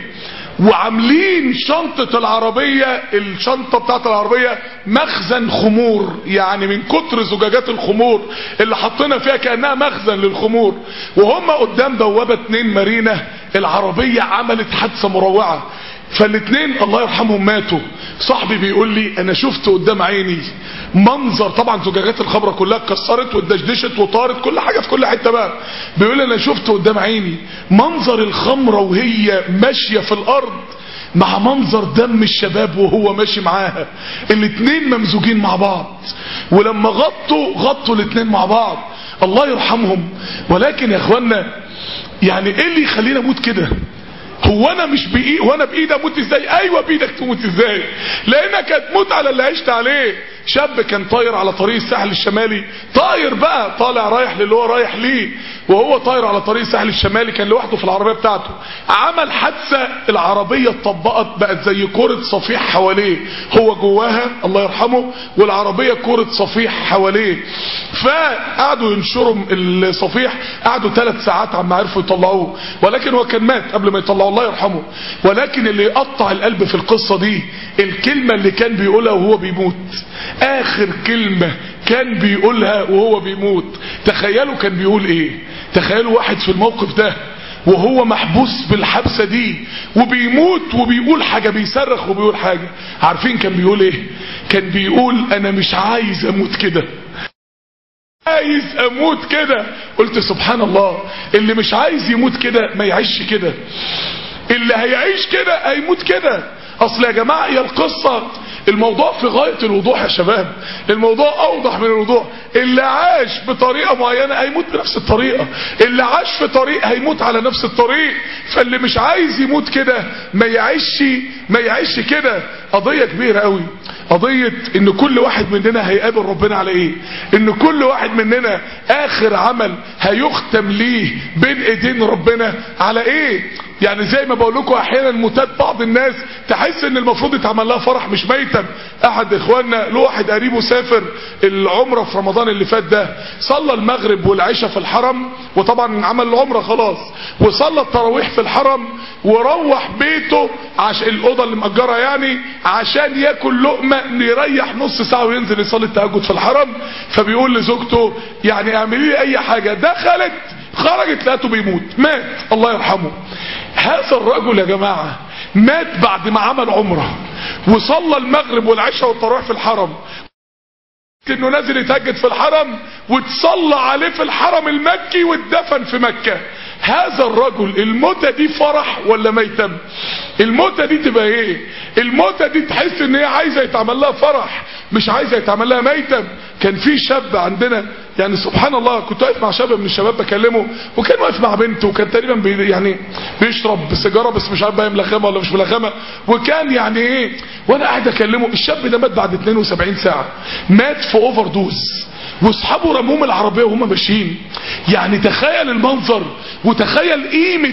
وعاملين شنطة العربية الشنطة بتاعت العربية مخزن خمور يعني من كتر زجاجات الخمور اللي حطينا فيها كأنها مخزن للخمور وهم قدام بوابة اتنين مارينا العربية عملت حادثة مروعة فالاتنين الله يرحمهم ماتوا صاحبي بيقول لي انا شفت قدام عيني منظر طبعا زجاجات الخمره كلها اتكسرت واتدشدشت وطارت كل حاجه في كل حته بقى بيقول لي انا شفت قدام عيني منظر الخمره وهي ماشيه في الارض مع منظر دم الشباب وهو ماشي معاها الاتنين ممزوجين مع بعض ولما غطوا غطوا الاتنين مع بعض الله يرحمهم ولكن يا اخوانا يعني ايه اللي يخلينا اموت كده هو انا مش بايد وانا بايدي اموت ازاي ايوه بايدك تموت ازاي لانك هتموت على اللي عشت عليه شاب كان طاير على طريق الساحل الشمالي طاير بقى طالع رايح للي هو رايح ليه وهو طاير على طريق الساحل الشمالي كان لوحده في العربيه بتاعته عمل حادثه العربيه اتطبقت بقت زي كره صفيح حواليه هو جواها الله يرحمه والعربيه كره صفيح حواليه فقعدوا ينشروا الصفيح قعدوا ثلاث ساعات عما عرفوا يطلعوه ولكن هو كان مات قبل ما يطلعوه الله يرحمه ولكن اللي يقطع القلب في القصه دي الكلمه اللي كان بيقولها وهو بيموت اخر كلمة كان بيقولها وهو بيموت تخيلوا كان بيقول ايه تخيلوا واحد في الموقف ده وهو محبوس بالحبسة دي وبيموت وبيقول حاجة بيصرخ وبيقول حاجة عارفين كان بيقول ايه كان بيقول انا مش عايز اموت كده عايز اموت كده قلت سبحان الله اللي مش عايز يموت كده ما يعيش كده اللي هيعيش كده هيموت كده اصل يا جماعة هي القصة الموضوع في غاية الوضوح يا شباب الموضوع اوضح من الوضوح اللي عاش بطريقة معينة هيموت بنفس الطريقة اللي عاش في طريق هيموت على نفس الطريق فاللي مش عايز يموت كده ما يعيش ما يعيش كده قضية كبيرة قوي قضية ان كل واحد مننا هيقابل ربنا على ايه ان كل واحد مننا اخر عمل هيختم ليه بين ايدين ربنا على ايه يعني زي ما بقول لكم احيانا موتات بعض الناس تحس ان المفروض يتعمل لها فرح مش ميتم احد اخواننا له واحد قريبه سافر العمره في رمضان اللي فات ده صلى المغرب والعشاء في الحرم وطبعا عمل العمره خلاص وصلى التراويح في الحرم وروح بيته عشان الاوضه اللي مأجرها يعني عشان ياكل لقمه يريح نص ساعه وينزل يصلي التهجد في الحرم فبيقول لزوجته يعني اعملي لي اي حاجه دخلت خرجت لقيته بيموت مات الله يرحمه هذا الرجل يا جماعة مات بعد ما عمل عمره وصلى المغرب والعشاء والتراويح في الحرم انه نازل يتهجد في الحرم وتصلى عليه في الحرم المكي واتدفن في مكة هذا الرجل الموتة دي فرح ولا ميتم الموتة دي تبقى ايه الموتة دي تحس ان هي عايزة يتعمل لها فرح مش عايزة يتعمل لها ميتم كان في شاب عندنا يعني سبحان الله كنت واقف مع شاب من الشباب بكلمه وكان واقف مع بنته وكان تقريبا بي يعني بيشرب سيجاره بس مش عارف بقى ملخمه ولا مش ملخمه وكان يعني ايه وانا قاعد اكلمه الشاب ده مات بعد 72 ساعه مات في اوفر دوز واصحابه رموه من العربيه وهم ماشيين يعني تخيل المنظر وتخيل قيمه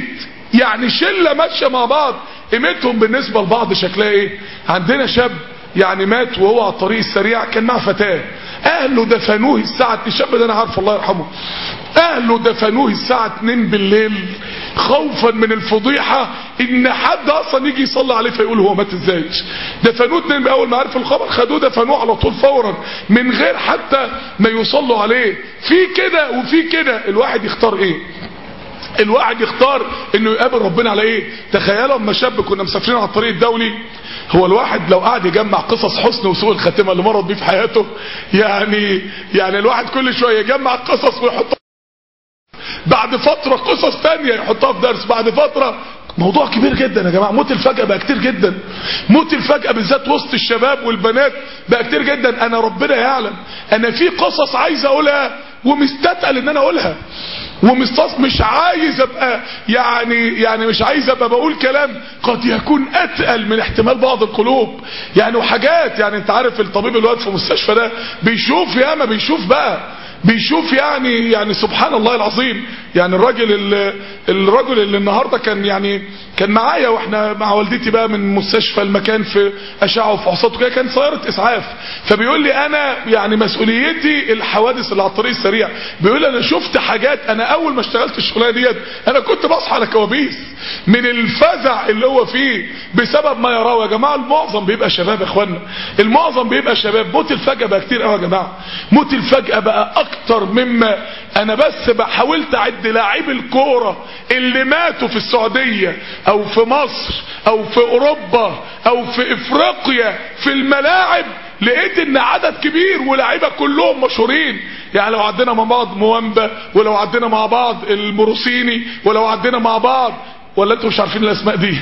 يعني شله ماشيه مع بعض قيمتهم بالنسبه لبعض شكلها ايه عندنا شاب يعني مات وهو على الطريق السريع كان مع فتاه اهله دفنوه الساعه الشاب ده انا عارفه الله يرحمه اهله دفنوه الساعه 2 بالليل خوفا من الفضيحه ان حد اصلا يجي يصلي عليه فيقول هو مات ازاي دفنوه اتنين اول ما عرف الخبر خدوه دفنوه على طول فورا من غير حتى ما يصلوا عليه في كده وفي كده الواحد يختار ايه الواحد يختار انه يقابل ربنا على ايه تخيلوا اما شاب كنا مسافرين على الطريق الدولي هو الواحد لو قعد يجمع قصص حسن وسوء الخاتمه اللي مرض بيه في حياته يعني يعني الواحد كل شويه يجمع قصص ويحطها بعد فتره قصص تانية يحطها في درس بعد فتره موضوع كبير جدا يا جماعه موت الفجأة بقى كتير جدا موت الفجأة بالذات وسط الشباب والبنات بقى كتير جدا انا ربنا يعلم انا في قصص عايز اقولها ومستثقل ان انا اقولها ومستص مش عايز ابقى يعني يعني مش عايز ابقى بقول كلام قد يكون اتقل من احتمال بعض القلوب يعني وحاجات يعني انت عارف الطبيب الواد في المستشفى ده بيشوف ياما بيشوف بقى بيشوف يعني يعني سبحان الله العظيم يعني الراجل اللي الراجل اللي النهارده كان يعني كان معايا واحنا مع والدتي بقى من مستشفى المكان في اشعه وفحوصات وكده كان سياره اسعاف فبيقول لي انا يعني مسؤوليتي الحوادث اللي على الطريق السريع بيقول لي انا شفت حاجات انا اول ما اشتغلت الشغلانه ديت انا كنت بصحى على كوابيس من الفزع اللي هو فيه بسبب ما يراه يا جماعه المعظم بيبقى شباب يا اخوانا المعظم بيبقى شباب موت الفجاه بقى كتير قوي يا جماعه موت الفجاه بقى اكتر مما انا بس بقى حاولت اعد لاعبي الكوره اللي ماتوا في السعوديه او في مصر او في اوروبا او في افريقيا في الملاعب لقيت ان عدد كبير ولاعيبه كلهم مشهورين يعني لو عدينا مع بعض موامبا ولو عدينا مع بعض المروسيني ولو عدينا مع بعض ولا انتوا مش عارفين الاسماء دي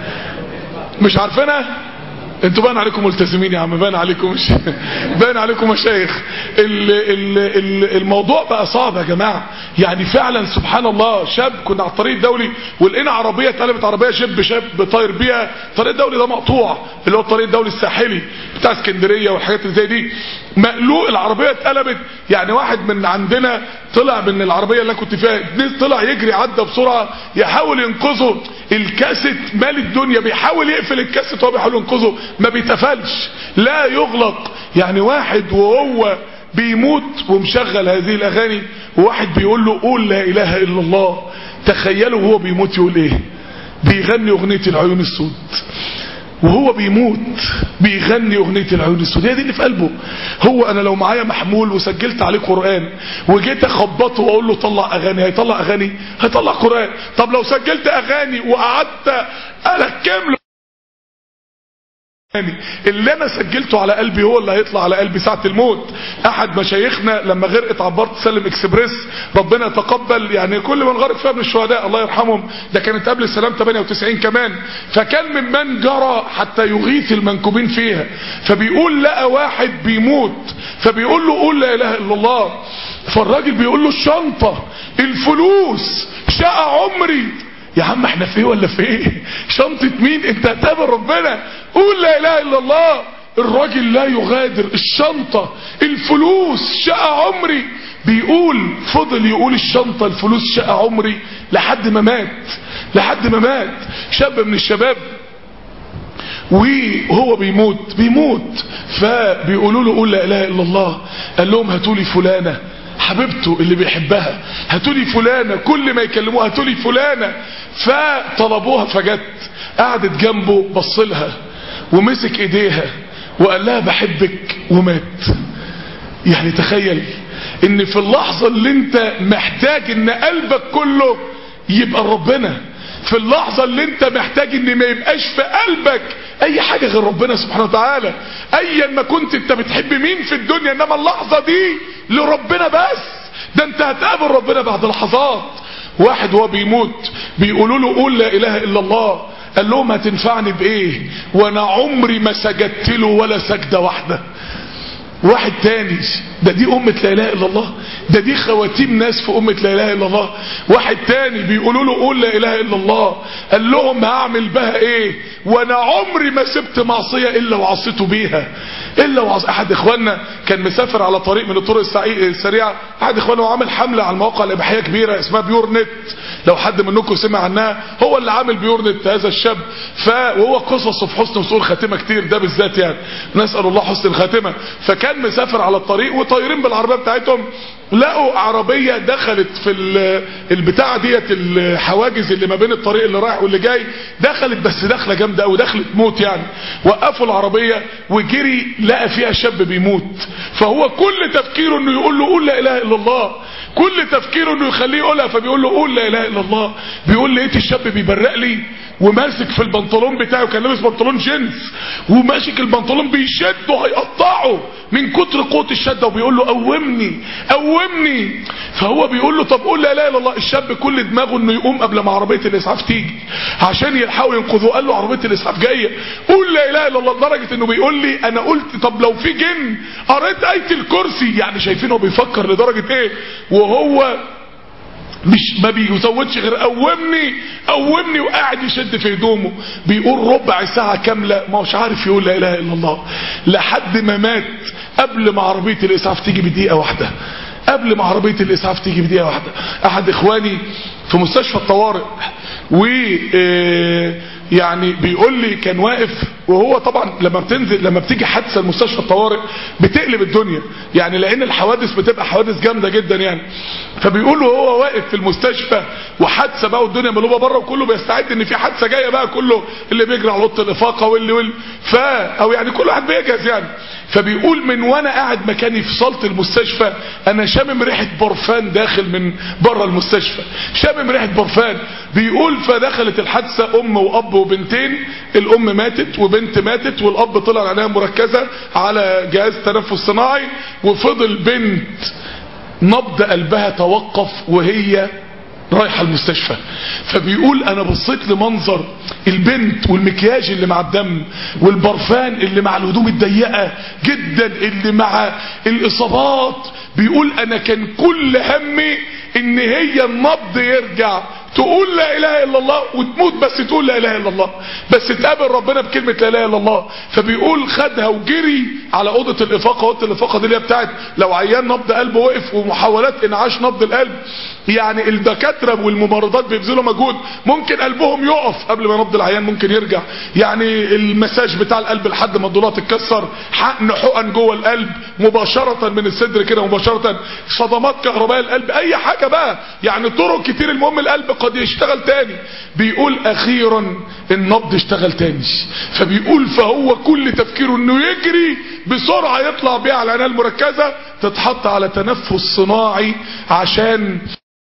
مش عارفينها انتوا باين عليكم ملتزمين يا عم باين عليكم مش باين عليكم مشايخ ال ال ال الموضوع بقى صعب يا جماعه يعني فعلا سبحان الله شاب كنا على الطريق الدولي ولقينا عربيه اتقلبت عربيه شاب شاب طاير بيها الطريق الدولي ده مقطوع اللي هو الطريق الدولي الساحلي بتاع اسكندريه والحاجات اللي زي دي مقلوق العربيه اتقلبت يعني واحد من عندنا طلع من العربيه اللي انا كنت فيها طلع يجري عدى بسرعه يحاول ينقذه الكاسيت مال الدنيا بيحاول يقفل الكاسيت وهو بيحاول ينقذه ما بيتفلش لا يغلق يعني واحد وهو بيموت ومشغل هذه الاغاني وواحد بيقول له قول لا اله الا الله تخيلوا وهو بيموت يقول ايه بيغني اغنيه العيون السود وهو بيموت بيغني اغنيه العيون السود هي دي اللي في قلبه هو انا لو معايا محمول وسجلت عليه قران وجيت اخبطه واقول له طلع اغاني هيطلع اغاني هيطلع قران طب لو سجلت اغاني وقعدت الكم له اللي انا سجلته على قلبي هو اللي هيطلع على قلبي ساعة الموت احد مشايخنا لما غرقت عبارة سلم اكسبريس ربنا يتقبل يعني كل من غرق فيها من الشهداء الله يرحمهم ده كانت قبل السلام 98 كمان فكان ممن جرى حتى يغيث المنكوبين فيها فبيقول لقى واحد بيموت فبيقول له قول لا اله الا الله فالراجل بيقول له الشنطة الفلوس شقى عمري يا عم احنا في ايه ولا في ايه شنطة مين انت هتقابل ربنا قول لا اله الا الله الراجل لا يغادر الشنطة الفلوس شقى عمري بيقول فضل يقول الشنطة الفلوس شقى عمري لحد ما مات لحد ما مات شاب من الشباب وهو بيموت بيموت فبيقولوا له قول لا اله الا الله قال لهم هاتوا لي فلانه حبيبته اللي بيحبها هاتولي فلانة كل ما يكلموها هاتولي فلانة فطلبوها فجت قعدت جنبه بصلها ومسك ايديها وقال لها بحبك ومات يعني تخيل ان في اللحظة اللي انت محتاج ان قلبك كله يبقى ربنا في اللحظة اللي انت محتاج ان ما يبقاش في قلبك اي حاجة غير ربنا سبحانه وتعالى ايا ما كنت انت بتحب مين في الدنيا انما اللحظة دي لربنا بس ده انت هتقابل ربنا بعد لحظات واحد وهو بيموت بيقولوا له قول لا اله الا الله قال لهم هتنفعني بايه وانا عمري ما سجدت له ولا سجدة واحدة واحد تاني ده دي أمة لا إله إلا الله ده دي خواتيم ناس في أمة لا إله إلا الله واحد تاني بيقولوا له قول لا إله إلا الله قال لهم هعمل بها إيه وأنا عمري ما سبت معصية إلا وعصيته بيها إلا وعص أحد إخواننا كان مسافر على طريق من الطرق السعي- السريعه احد اخوانه عامل حمله على المواقع الاباحيه كبيره اسمها بيور نت لو حد منكم سمع عنها هو اللي عامل بيور نت هذا الشاب ف وهو قصصه في حسن وسوء الخاتمه كتير ده بالذات يعني نسال الله حسن الخاتمه فكان مسافر على الطريق وطايرين بالعربيه بتاعتهم لقوا عربية دخلت في ال- البتاعة ديت الحواجز اللي ما بين الطريق اللي رايح واللي جاي دخلت بس دخلة جامدة قوي دخلت موت يعني وقفوا العربية وجري لقى فيها شاب بيموت فهو كل تفكيره انه يقول له قول لا اله الا الله كل تفكيره انه يخليه يقولها فبيقول له قول لا اله الا الله بيقول لقيت الشاب بيبرق لي وماسك في البنطلون بتاعه كان لابس بنطلون جينز وماسك البنطلون بيشده هيقطعه من كتر قوه الشده وبيقول له قومني قومني فهو بيقول له طب قول لا اله الا الله الشاب كل دماغه انه يقوم قبل ما عربيه الاسعاف تيجي عشان يلحقوا ينقذوه قال له عربيه الاسعاف جايه قول لا اله الا الله لدرجه انه بيقول لي انا قلت طب لو في جن قريت ايه الكرسي يعني شايفينه بيفكر لدرجه ايه وهو مش ما بيزودش غير قومني قومني وقاعد يشد في هدومه بيقول ربع ساعة كاملة ما هوش عارف يقول لا اله الا الله لحد ما مات قبل ما عربية الاسعاف تيجي بدقيقة واحدة قبل ما عربية الاسعاف تيجي بدقيقة واحدة احد اخواني في مستشفى الطوارئ و آه، يعني بيقول لي كان واقف وهو طبعا لما بتنزل لما بتيجي حادثه لمستشفى الطوارئ بتقلب الدنيا يعني لان الحوادث بتبقى حوادث جامده جدا يعني فبيقول له هو واقف في المستشفى وحادثه بقى والدنيا مقلوبه بره وكله بيستعد ان في حادثه جايه بقى كله اللي بيجري على اوضه الافاقه واللي واللي ف او يعني كل واحد بيجهز يعني فبيقول من وانا قاعد مكاني في صاله المستشفى انا شامم ريحه برفان داخل من بره المستشفى شامم ريحه برفان بيقول فدخلت الحادثه ام واب وبنتين الام ماتت وبنت ماتت والاب طلع عينيها مركزه على جهاز تنفس صناعي وفضل بنت نبض قلبها توقف وهي رايحة المستشفى فبيقول انا بصيت لمنظر البنت والمكياج اللي مع الدم والبرفان اللي مع الهدوم الضيقة جدا اللي مع الاصابات بيقول انا كان كل همي ان هي النبض يرجع تقول لا اله الا الله وتموت بس تقول لا اله الا الله بس تقابل ربنا بكلمه لا اله الا الله فبيقول خدها وجري على اوضه الافاقه اوضه الافاقه دي اللي هي بتاعت لو عيان نبض قلبه وقف ومحاولات انعاش نبض القلب يعني الدكاتره والممرضات بيبذلوا مجهود ممكن قلبهم يقف قبل ما نبض العيان ممكن يرجع يعني المساج بتاع القلب لحد ما الضلوع تتكسر حقن حقن جوه القلب مباشره من الصدر كده مباشره صدمات كهربائيه القلب اي حاجه بقى يعني طرق كتير المهم القلب قد يشتغل تاني بيقول اخيرا النبض اشتغل تاني فبيقول فهو كل تفكيره انه يجري بسرعه يطلع بيها على العنايه المركزه تتحط على تنفس صناعي عشان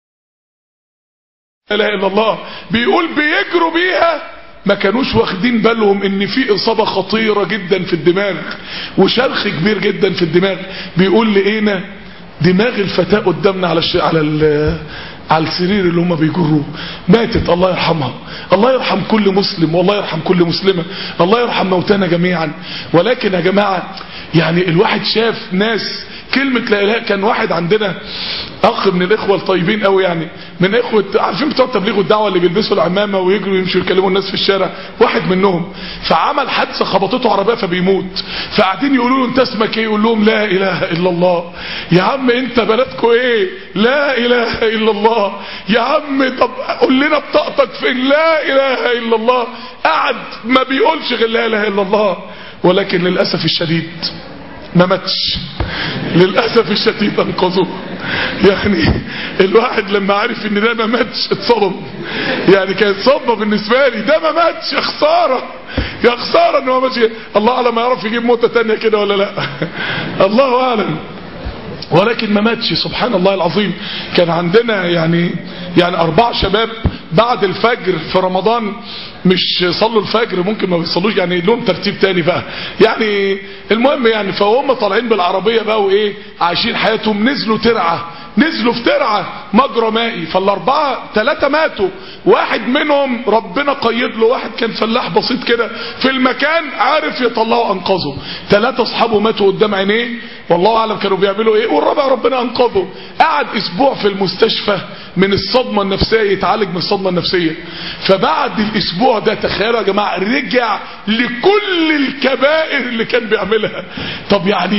لا اله الا الله بيقول بيجروا بيها ما كانوش واخدين بالهم ان في اصابه خطيره جدا في الدماغ وشرخ كبير جدا في الدماغ بيقول لقينا دماغ الفتاه قدامنا على الش... على ال... على السرير اللي هم بيجروه ماتت الله يرحمها الله يرحم كل مسلم والله يرحم كل مسلمة الله يرحم موتانا جميعا ولكن يا جماعة يعني الواحد شاف ناس كلمة لا اله كان واحد عندنا اخ من الاخوة الطيبين قوي يعني من اخوة عارفين بتوع التبليغ والدعوة اللي بيلبسوا العمامة ويجروا يمشوا يكلموا الناس في الشارع واحد منهم فعمل حادثة خبطته عربية فبيموت فقاعدين يقولوا له انت اسمك ايه يقول لهم لا اله الا الله يا عم انت بلدكوا ايه لا اله الا الله يا عم طب قول لنا بطاقتك فين لا اله الا الله قعد ما بيقولش غير لا اله الا الله ولكن للاسف الشديد ما ماتش للاسف الشديد انقذوه يعني الواحد لما عرف ان ده ما ماتش اتصدم يعني كانت صدمه بالنسبه لي ده ما ماتش يا خساره يا خساره انه ما ماتش الله اعلم ما يعرف يجيب موته تانية كده ولا لا الله اعلم ولكن ما ماتش سبحان الله العظيم كان عندنا يعني يعني اربع شباب بعد الفجر في رمضان مش صلوا الفجر ممكن ما بيصلوش يعني لهم ترتيب تاني بقى يعني المهم يعني فهم طالعين بالعربية بقى وايه عايشين حياتهم نزلوا ترعة نزلوا في ترعة مجرى مائي فالاربعة ثلاثة ماتوا واحد منهم ربنا قيد له واحد كان فلاح بسيط كده في المكان عارف يطلعه انقذه ثلاثة اصحابه ماتوا قدام عينيه والله اعلم كانوا بيعملوا ايه والرابع ربنا انقذه قعد اسبوع في المستشفى من الصدمة النفسية يتعالج من الصدمة النفسية فبعد الاسبوع ده تخيلوا يا جماعة رجع لكل الكبائر اللي كان بيعملها طب يعني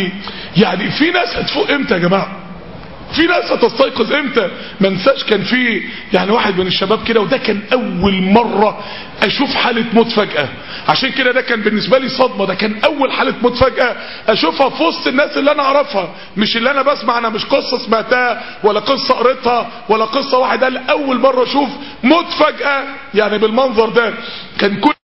يعني في ناس هتفوق امتى يا جماعه في ناس هتستيقظ امتى ما انساش كان في يعني واحد من الشباب كده وده كان اول مرة اشوف حالة موت فجأة عشان كده ده كان بالنسبة لي صدمة ده كان اول حالة موت فجأة اشوفها في وسط الناس اللي انا اعرفها مش اللي انا بسمع انا مش قصة سمعتها ولا قصة قريتها ولا قصة واحد قال اول مرة اشوف موت فجأة يعني بالمنظر ده كان كل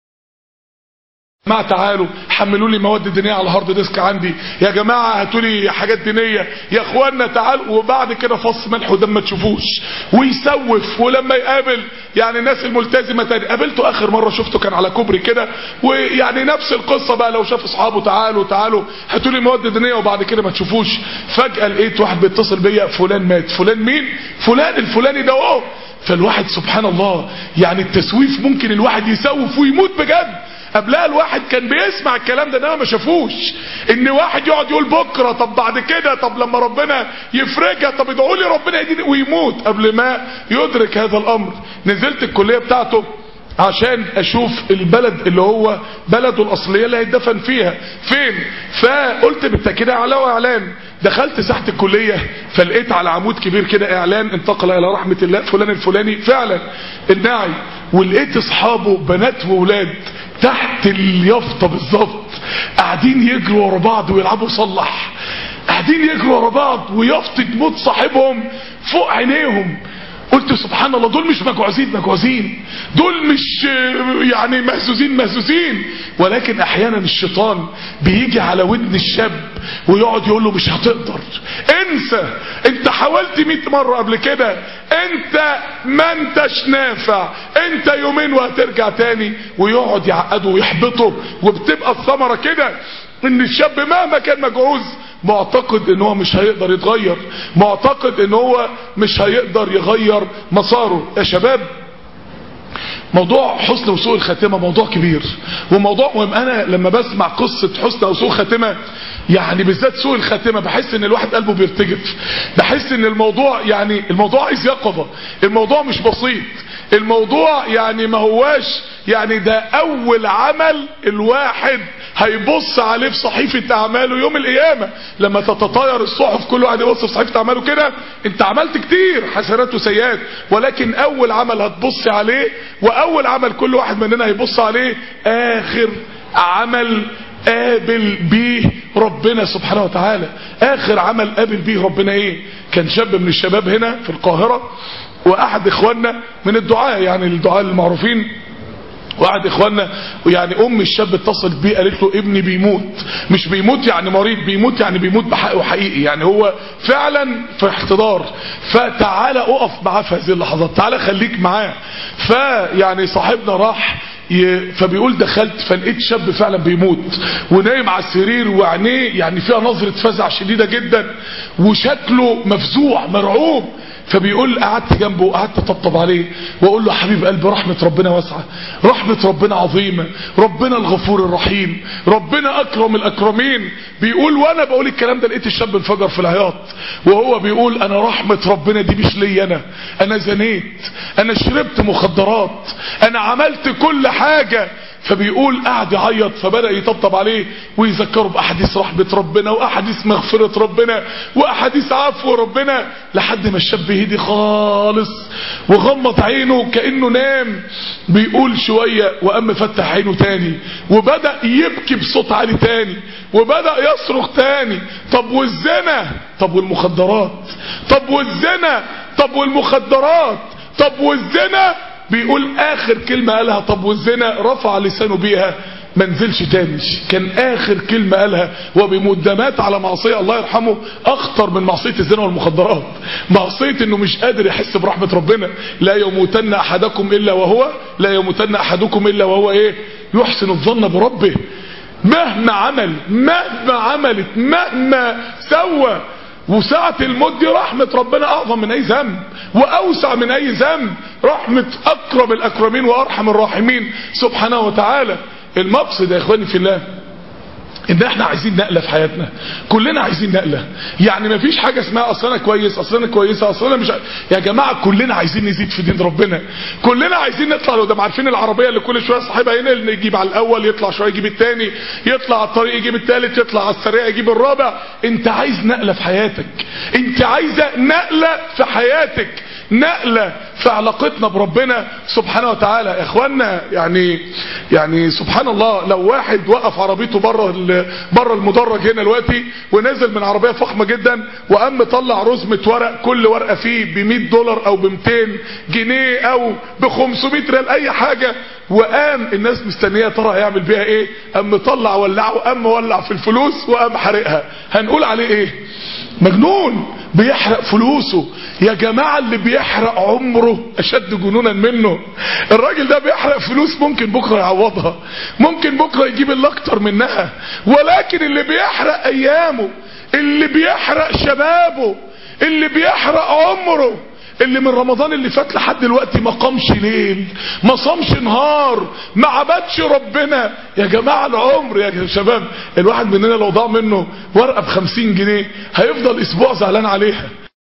ما تعالوا حملوا لي مواد دينيه على الهارد ديسك عندي يا جماعه هاتوا لي حاجات دينيه يا اخوانا تعالوا وبعد كده فص ملح ودم ما تشوفوش ويسوف ولما يقابل يعني الناس الملتزمه تاني قابلته اخر مره شفته كان على كوبري كده ويعني نفس القصه بقى لو شاف اصحابه تعالوا تعالوا هاتوا لي مواد دينيه وبعد كده ما تشوفوش فجاه لقيت واحد بيتصل بيا فلان مات فلان مين فلان الفلاني ده اهو فالواحد سبحان الله يعني التسويف ممكن الواحد يسوف ويموت بجد قبلها الواحد كان بيسمع الكلام ده انما ما شافوش ان واحد يقعد يقول بكره طب بعد كده طب لما ربنا يفرجها طب ادعوا لي ربنا يديني ويموت قبل ما يدرك هذا الامر نزلت الكليه بتاعته عشان اشوف البلد اللي هو بلده الاصليه اللي هيدفن فيها فين فقلت بالتاكيد على اعلان دخلت ساحه الكليه فلقيت على عمود كبير كده اعلان انتقل الى رحمه الله فلان الفلاني فعلا الناعي ولقيت اصحابه بنات واولاد تحت اليافطه بالظبط قاعدين يجروا ورا بعض ويلعبوا صلح قاعدين يجروا ورا بعض ويافطه موت صاحبهم فوق عينيهم قلت سبحان الله دول مش مجعوزين مجعوزين دول مش يعني مهزوزين مهزوزين ولكن احيانا الشيطان بيجي على ودن الشاب ويقعد يقول له مش هتقدر انسى انت حاولت 100 مرة قبل كده انت ما انتش نافع انت يومين وهترجع تاني ويقعد يعقده ويحبطه وبتبقى الثمرة كده ان الشاب مهما كان مجعوز معتقد ان هو مش هيقدر يتغير معتقد ان هو مش هيقدر يغير مساره يا شباب موضوع حسن وسوء الخاتمة موضوع كبير وموضوع مهم انا لما بسمع قصة حسن او سوء خاتمة يعني بالذات سوء الخاتمة بحس ان الواحد قلبه بيرتجف بحس ان الموضوع يعني الموضوع عايز يقظة الموضوع مش بسيط الموضوع يعني ما هواش يعني ده اول عمل الواحد هيبص عليه في صحيفة اعماله يوم القيامة لما تتطاير الصحف كل واحد يبص في صحيفة اعماله كده انت عملت كتير حسنات وسيئات ولكن اول عمل هتبص عليه واول عمل كل واحد مننا هيبص عليه اخر عمل قابل بيه ربنا سبحانه وتعالى اخر عمل قابل بيه ربنا ايه كان شاب من الشباب هنا في القاهرة واحد اخواننا من الدعاء يعني الدعاء المعروفين واحد اخواننا يعني ام الشاب اتصلت بيه قالت له ابني بيموت مش بيموت يعني مريض بيموت يعني بيموت بحقه حقيقي يعني هو فعلا في احتضار فتعالى اقف معاه في هذه اللحظات تعالى خليك معاه فيعني صاحبنا راح ي... فبيقول دخلت فلقيت شاب فعلا بيموت ونايم على السرير وعينيه يعني فيها نظرة فزع شديدة جدا وشكله مفزوع مرعوب فبيقول قعدت جنبه قعدت اطبطب عليه واقول له حبيب قلبي رحمة ربنا واسعة رحمة ربنا عظيمة ربنا الغفور الرحيم ربنا اكرم الاكرمين بيقول وانا بقول الكلام ده لقيت الشاب انفجر في العياط وهو بيقول انا رحمة ربنا دي مش لي انا انا زنيت انا شربت مخدرات انا عملت كل حاجة فبيقول قعد يعيط فبدأ يطبطب عليه ويذكره بأحاديث رحمة ربنا وأحاديث مغفرة ربنا وأحاديث عفو ربنا لحد ما الشاب هدي خالص وغمض عينه كأنه نام بيقول شوية وقام فتح عينه تاني وبدأ يبكي بصوت عالي تاني وبدأ يصرخ تاني طب والزنا طب والمخدرات طب والزنا طب والمخدرات طب والزنا بيقول اخر كلمة قالها طب والزنا رفع لسانه بيها ما نزلش تاني كان اخر كلمة قالها وبيموت ده مات على معصية الله يرحمه اخطر من معصية الزنا والمخدرات معصية انه مش قادر يحس برحمة ربنا لا يموتن احدكم الا وهو لا يموتن احدكم الا وهو ايه يحسن الظن بربه مهما عمل مهما عملت مهما سوى وساعة الموت دي رحمة ربنا اعظم من اي ذنب واوسع من اي ذنب رحمة اكرم الاكرمين وارحم الراحمين سبحانه وتعالى المقصد يا اخواني في الله ان احنا عايزين نقله في حياتنا كلنا عايزين نقله يعني مفيش حاجه اسمها اصل انا كويس اصل انا كويسه اصل انا مش ع- يا جماعه كلنا عايزين نزيد في دين ربنا كلنا عايزين نطلع لقدام عارفين العربيه اللي كل شويه صاحبها ينقل يجيب على الاول يطلع شويه يجيب الثاني يطلع على الطريق يجيب الثالث يطلع على السريع يجيب الرابع انت عايز نقله في حياتك انت عايزه نقله في حياتك نقلة في علاقتنا بربنا سبحانه وتعالى يا اخوانا يعني يعني سبحان الله لو واحد وقف عربيته بره ال- بره المدرج هنا دلوقتي ونزل من عربيه فخمه جدا وقام مطلع رزمه ورق كل ورقه فيه ب 100 دولار او ب 200 جنيه او ب 500 ريال اي حاجه وقام الناس مستنيه ترى هيعمل بيها ايه قام مطلع ولعه قام مولع في الفلوس وقام حارقها هنقول عليه ايه مجنون بيحرق فلوسه يا جماعة اللي بيحرق عمره اشد جنونا منه الراجل ده بيحرق فلوس ممكن بكرة يعوضها ممكن بكرة يجيب اللي اكتر منها ولكن اللي بيحرق ايامه اللي بيحرق شبابه اللي بيحرق عمره اللي من رمضان اللي فات لحد دلوقتي ما قامش ليل ما صامش نهار ما عبدش ربنا يا جماعة العمر يا شباب الواحد مننا لو ضاع منه ورقة بخمسين جنيه هيفضل اسبوع زعلان عليها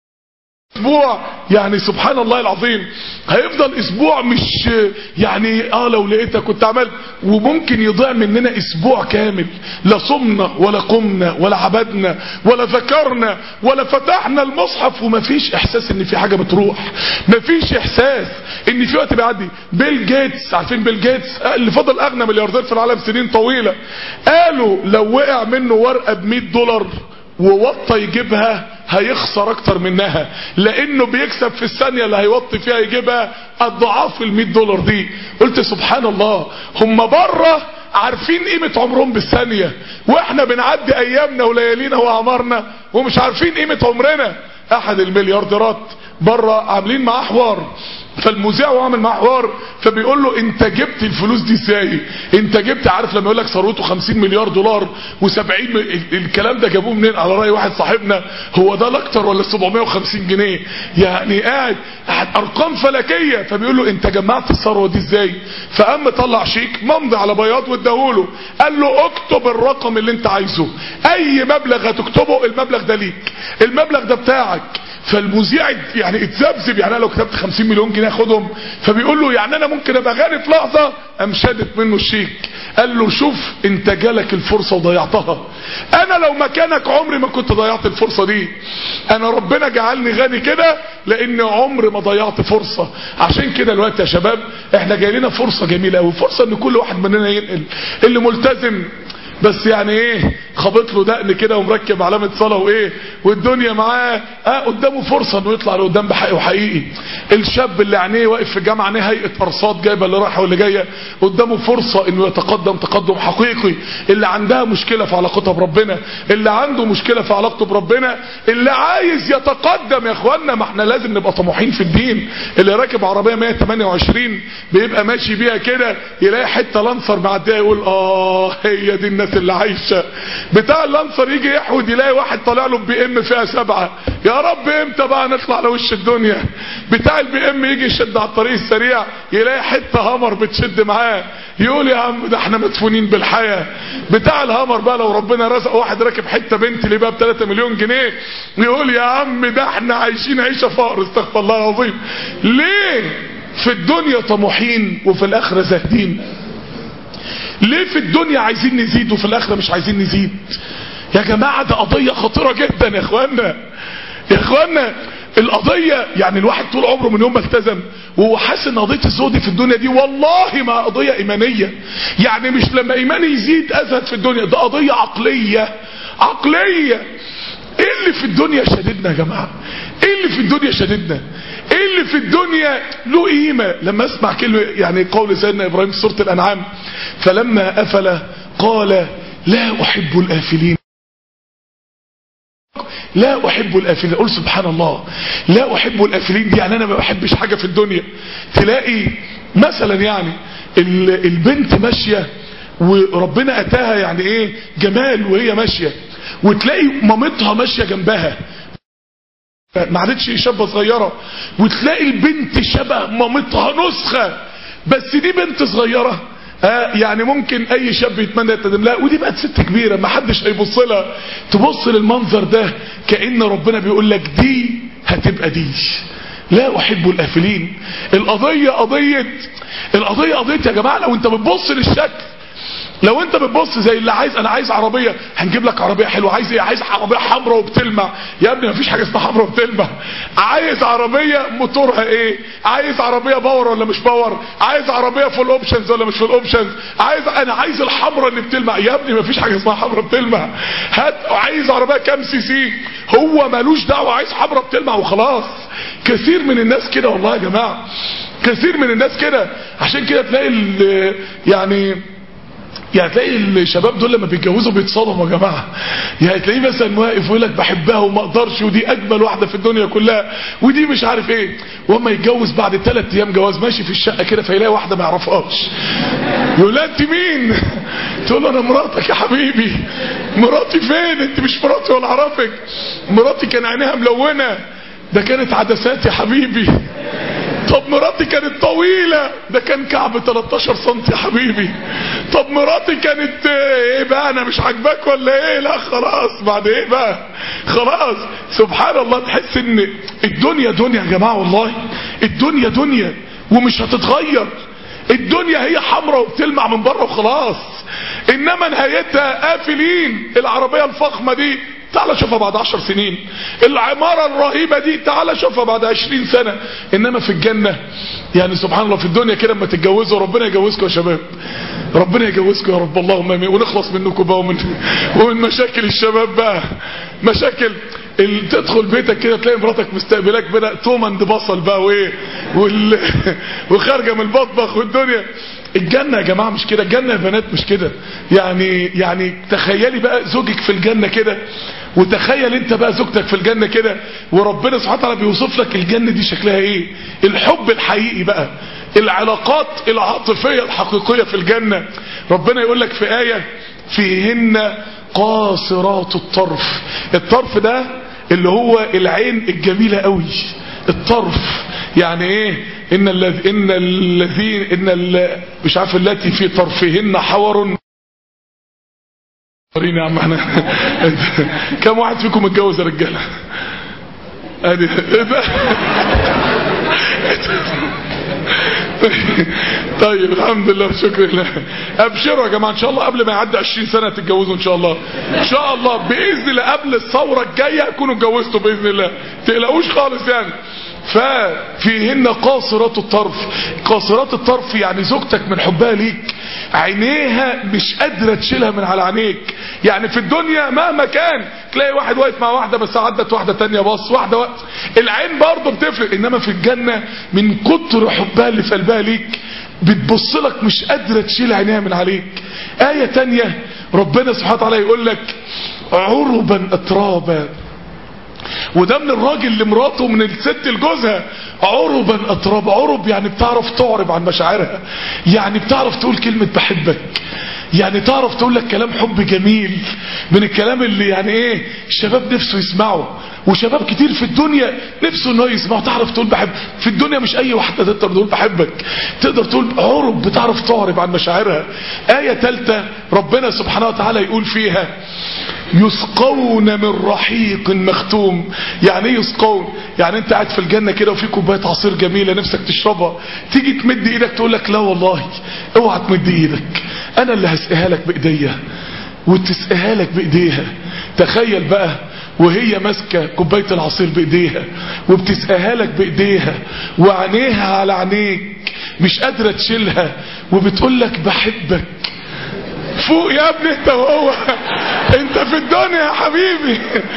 اسبوع يعني سبحان الله العظيم هيفضل اسبوع مش يعني اه لو لقيتها كنت عملت وممكن يضيع مننا اسبوع كامل لا صمنا ولا قمنا ولا عبدنا ولا ذكرنا ولا فتحنا المصحف ومفيش احساس ان في حاجه بتروح مفيش احساس ان في وقت بيعدي بيل جيتس عارفين بيل جيتس اللي فضل اغنى ملياردير في العالم سنين طويله قالوا لو وقع منه ورقه ب 100 دولار ووطى يجيبها هيخسر اكتر منها لانه بيكسب في الثانية اللي هيوطي فيها يجيبها اضعاف ال 100 دولار دي قلت سبحان الله هم بره عارفين قيمة عمرهم بالثانية واحنا بنعدي ايامنا وليالينا واعمارنا ومش عارفين قيمة عمرنا احد المليارديرات بره عاملين معاه حوار فالمذيع وهو عامل معاه حوار فبيقول له انت جبت الفلوس دي ازاي انت جبت عارف لما يقول لك ثروته 50 مليار دولار و70 م... الكلام ده جابوه منين على راي واحد صاحبنا هو ده الاكتر ولا 750 جنيه يعني قاعد قاعد ارقام فلكيه فبيقول له انت جمعت الثروه دي ازاي فقام طلع شيك ممضي على بياض واداهوله قال له اكتب الرقم اللي انت عايزه اي مبلغ هتكتبه المبلغ ده ليك المبلغ ده بتاعك فالمذيع يعني اتذبذب يعني انا لو كتبت 50 مليون جنيه اخدهم فبيقول له يعني انا ممكن ابقى غني في لحظه قام شادت منه الشيك قال له شوف انت جالك الفرصه وضيعتها انا لو مكانك عمري ما كنت ضيعت الفرصه دي انا ربنا جعلني غني كده لان عمري ما ضيعت فرصه عشان كده دلوقتي يا شباب احنا جاي لنا فرصه جميله قوي فرصه ان كل واحد مننا ينقل اللي ملتزم بس يعني ايه خابط له دقن كده ومركب علامه صلاه وايه والدنيا معاه اه قدامه فرصه انه يطلع لقدام بحقه حقيقي الشاب اللي عينيه واقف في جامعه عينيه هيئه ارصاد جايبه اللي رايحه واللي جايه قدامه فرصه انه يتقدم تقدم حقيقي اللي عندها مشكله في علاقتها بربنا اللي عنده مشكله في علاقته بربنا اللي عايز يتقدم يا اخوانا ما احنا لازم نبقى طموحين في الدين اللي راكب عربيه 128 بيبقى ماشي بيها كده يلاقي حته لانسر معديه يقول اه هي دي الناس اللي عايشه بتاع اللانسر يجي يحود يلاقي واحد طالع له بي ام فيها سبعه يا رب امتى بقى نطلع لوش الدنيا بتاع البي ام يجي يشد على الطريق السريع يلاقي حته هامر بتشد معاه يقول يا عم ده احنا مدفونين بالحياه بتاع الهامر بقى لو ربنا رزق واحد راكب حته بنت اللي بقى ب 3 مليون جنيه يقول يا عم ده احنا عايشين عيشه فقر استغفر الله العظيم ليه في الدنيا طموحين وفي الاخره زاهدين ليه في الدنيا عايزين نزيد وفي الاخره مش عايزين نزيد يا جماعه ده قضيه خطيره جدا يا اخوانا يا اخوانا القضية يعني الواحد طول عمره من يوم ما التزم وهو حاسس ان قضية الزهد في الدنيا دي والله ما قضية ايمانية يعني مش لما ايماني يزيد ازهد في الدنيا ده قضية عقلية عقلية ايه اللي في الدنيا شددنا يا جماعة ايه اللي في الدنيا شددنا ايه اللي في الدنيا له قيمة لما اسمع كلمة يعني قول سيدنا ابراهيم في سورة الانعام فلما افل قال لا احب الافلين لا احب الافلين اقول سبحان الله لا احب الافلين دي يعني انا ما بحبش حاجة في الدنيا تلاقي مثلا يعني البنت ماشية وربنا اتاها يعني ايه جمال وهي ماشية وتلاقي مامتها ماشية جنبها ما عادتش شابة صغيرة وتلاقي البنت شبه مامتها نسخة بس دي بنت صغيرة آه يعني ممكن اي شاب يتمنى يتقدم لها ودي بقت ست كبيره ما حدش هيبص لها تبص للمنظر ده كان ربنا بيقول لك دي هتبقى دي لا احب الافلين القضيه قضيه القضيه قضيه يا جماعه لو انت بتبص للشكل لو انت بتبص زي اللي عايز انا عايز عربيه هنجيب لك عربيه حلوه عايز ايه عايز عربيه حمراء وبتلمع يا ابني مفيش حاجه اسمها حمراء وبتلمع عايز عربيه موتورها ايه عايز عربيه باور ولا مش باور عايز عربيه فول اوبشنز ولا مش فول اوبشنز عايز انا عايز الحمراء اللي بتلمع يا ابني مفيش حاجه اسمها حمراء بتلمع هات عايز عربيه كام سي سي هو ملوش دعوه عايز حمراء بتلمع وخلاص كثير من الناس كده والله يا جماعه كثير من الناس كده عشان كده تلاقي ال- يعني يعني تلاقي الشباب دول لما بيتجوزوا بيتصدموا يا جماعه يعني تلاقيه مثلا واقف ويقول لك بحبها وما اقدرش ودي اجمل واحده في الدنيا كلها ودي مش عارف ايه واما يتجوز بعد ثلاث ايام جواز ماشي في الشقه كده فيلاقي واحده ما يعرفهاش يقول لها انت مين تقول له انا مراتك يا حبيبي مراتي فين انت مش مراتي ولا اعرفك مراتي كان عينيها ملونه ده كانت عدسات يا حبيبي طب مراتي كانت طويلة ده كان كعب 13 سم يا حبيبي طب مراتي كانت آه، ايه بقى انا مش عاجباك ولا ايه لا خلاص بعد ايه بقى خلاص سبحان الله تحس ان الدنيا دنيا يا جماعة والله الدنيا دنيا ومش هتتغير الدنيا هي حمراء وبتلمع من بره وخلاص انما نهايتها قافلين العربية الفخمة دي تعال شوفها بعد عشر سنين العمارة الرهيبة دي تعال شوفها بعد عشرين سنة انما في الجنة يعني سبحان الله في الدنيا كده لما تتجوزوا ربنا يجوزكم يا شباب ربنا يجوزكم يا رب اللهم امين ونخلص منكم بقى ومن, ومن مشاكل الشباب بقى مشاكل ال- تدخل بيتك كده تلاقي مراتك مستقبلاك بدا توم اند بصل بقى وايه وال... وخارجه من المطبخ والدنيا الجنة يا جماعة مش كده الجنة يا بنات مش كده يعني يعني تخيلي بقى زوجك في الجنة كده وتخيل انت بقى زوجتك في الجنة كده وربنا سبحانه وتعالى بيوصف لك الجنة دي شكلها ايه الحب الحقيقي بقى العلاقات العاطفية الحقيقية في الجنة ربنا يقول لك في آية فيهن قاصرات الطرف الطرف ده اللي هو العين الجميلة قوي الطرف يعني ايه ان الذي ان الذين ان ال- مش عارف التي في طرفهن حور وريني يا عم احنا كم واحد فيكم متجوز يا رجاله ادي إيه ده؟ طيب الحمد لله شكرا لله ابشروا يا جماعه ان شاء الله قبل ما يعدي 20 سنه تتجوزوا ان شاء الله ان شاء الله باذن الله قبل الثوره الجايه تكونوا اتجوزتوا باذن الله تقلقوش خالص يعني ففيهن قاصرات الطرف قاصرات الطرف يعني زوجتك من حبها ليك عينيها مش قادرة تشيلها من على عينيك يعني في الدنيا مهما كان تلاقي واحد واقف مع واحدة بس عدت واحدة تانية بص واحدة وقت العين برضه بتفرق انما في الجنة من كتر حبها اللي في قلبها ليك بتبص لك مش قادرة تشيل عينيها من عليك آية تانية ربنا سبحانه وتعالى يقول لك عربا اترابا وده من الراجل لمراته من الست لجوزها عربا اتراب عرب يعني بتعرف تعرب عن مشاعرها يعني بتعرف تقول كلمة بحبك يعني تعرف تقول لك كلام حب جميل من الكلام اللي يعني ايه الشباب نفسه يسمعه وشباب كتير في الدنيا نفسه انه يسمعه تعرف تقول بحب في الدنيا مش اي واحدة تقدر تقول بحبك تقدر تقول عرب بتعرف تعرب عن مشاعرها آية ثالثة ربنا سبحانه وتعالى يقول فيها يسقون من رحيق مختوم يعني ايه يسقون يعني انت قاعد في الجنة كده وفي كوباية عصير جميلة نفسك تشربها تيجي تمد ايدك تقول لك لا والله اوعى تمد ايدك انا اللي هسقيها لك بايديا وتسقيها لك بايديها تخيل بقى وهي ماسكه كوبايه العصير بايديها وبتسقيها لك بايديها وعينيها على عينيك مش قادره تشيلها وبتقول لك بحبك فوق يا ابني انت وهو انت في الدنيا يا حبيبي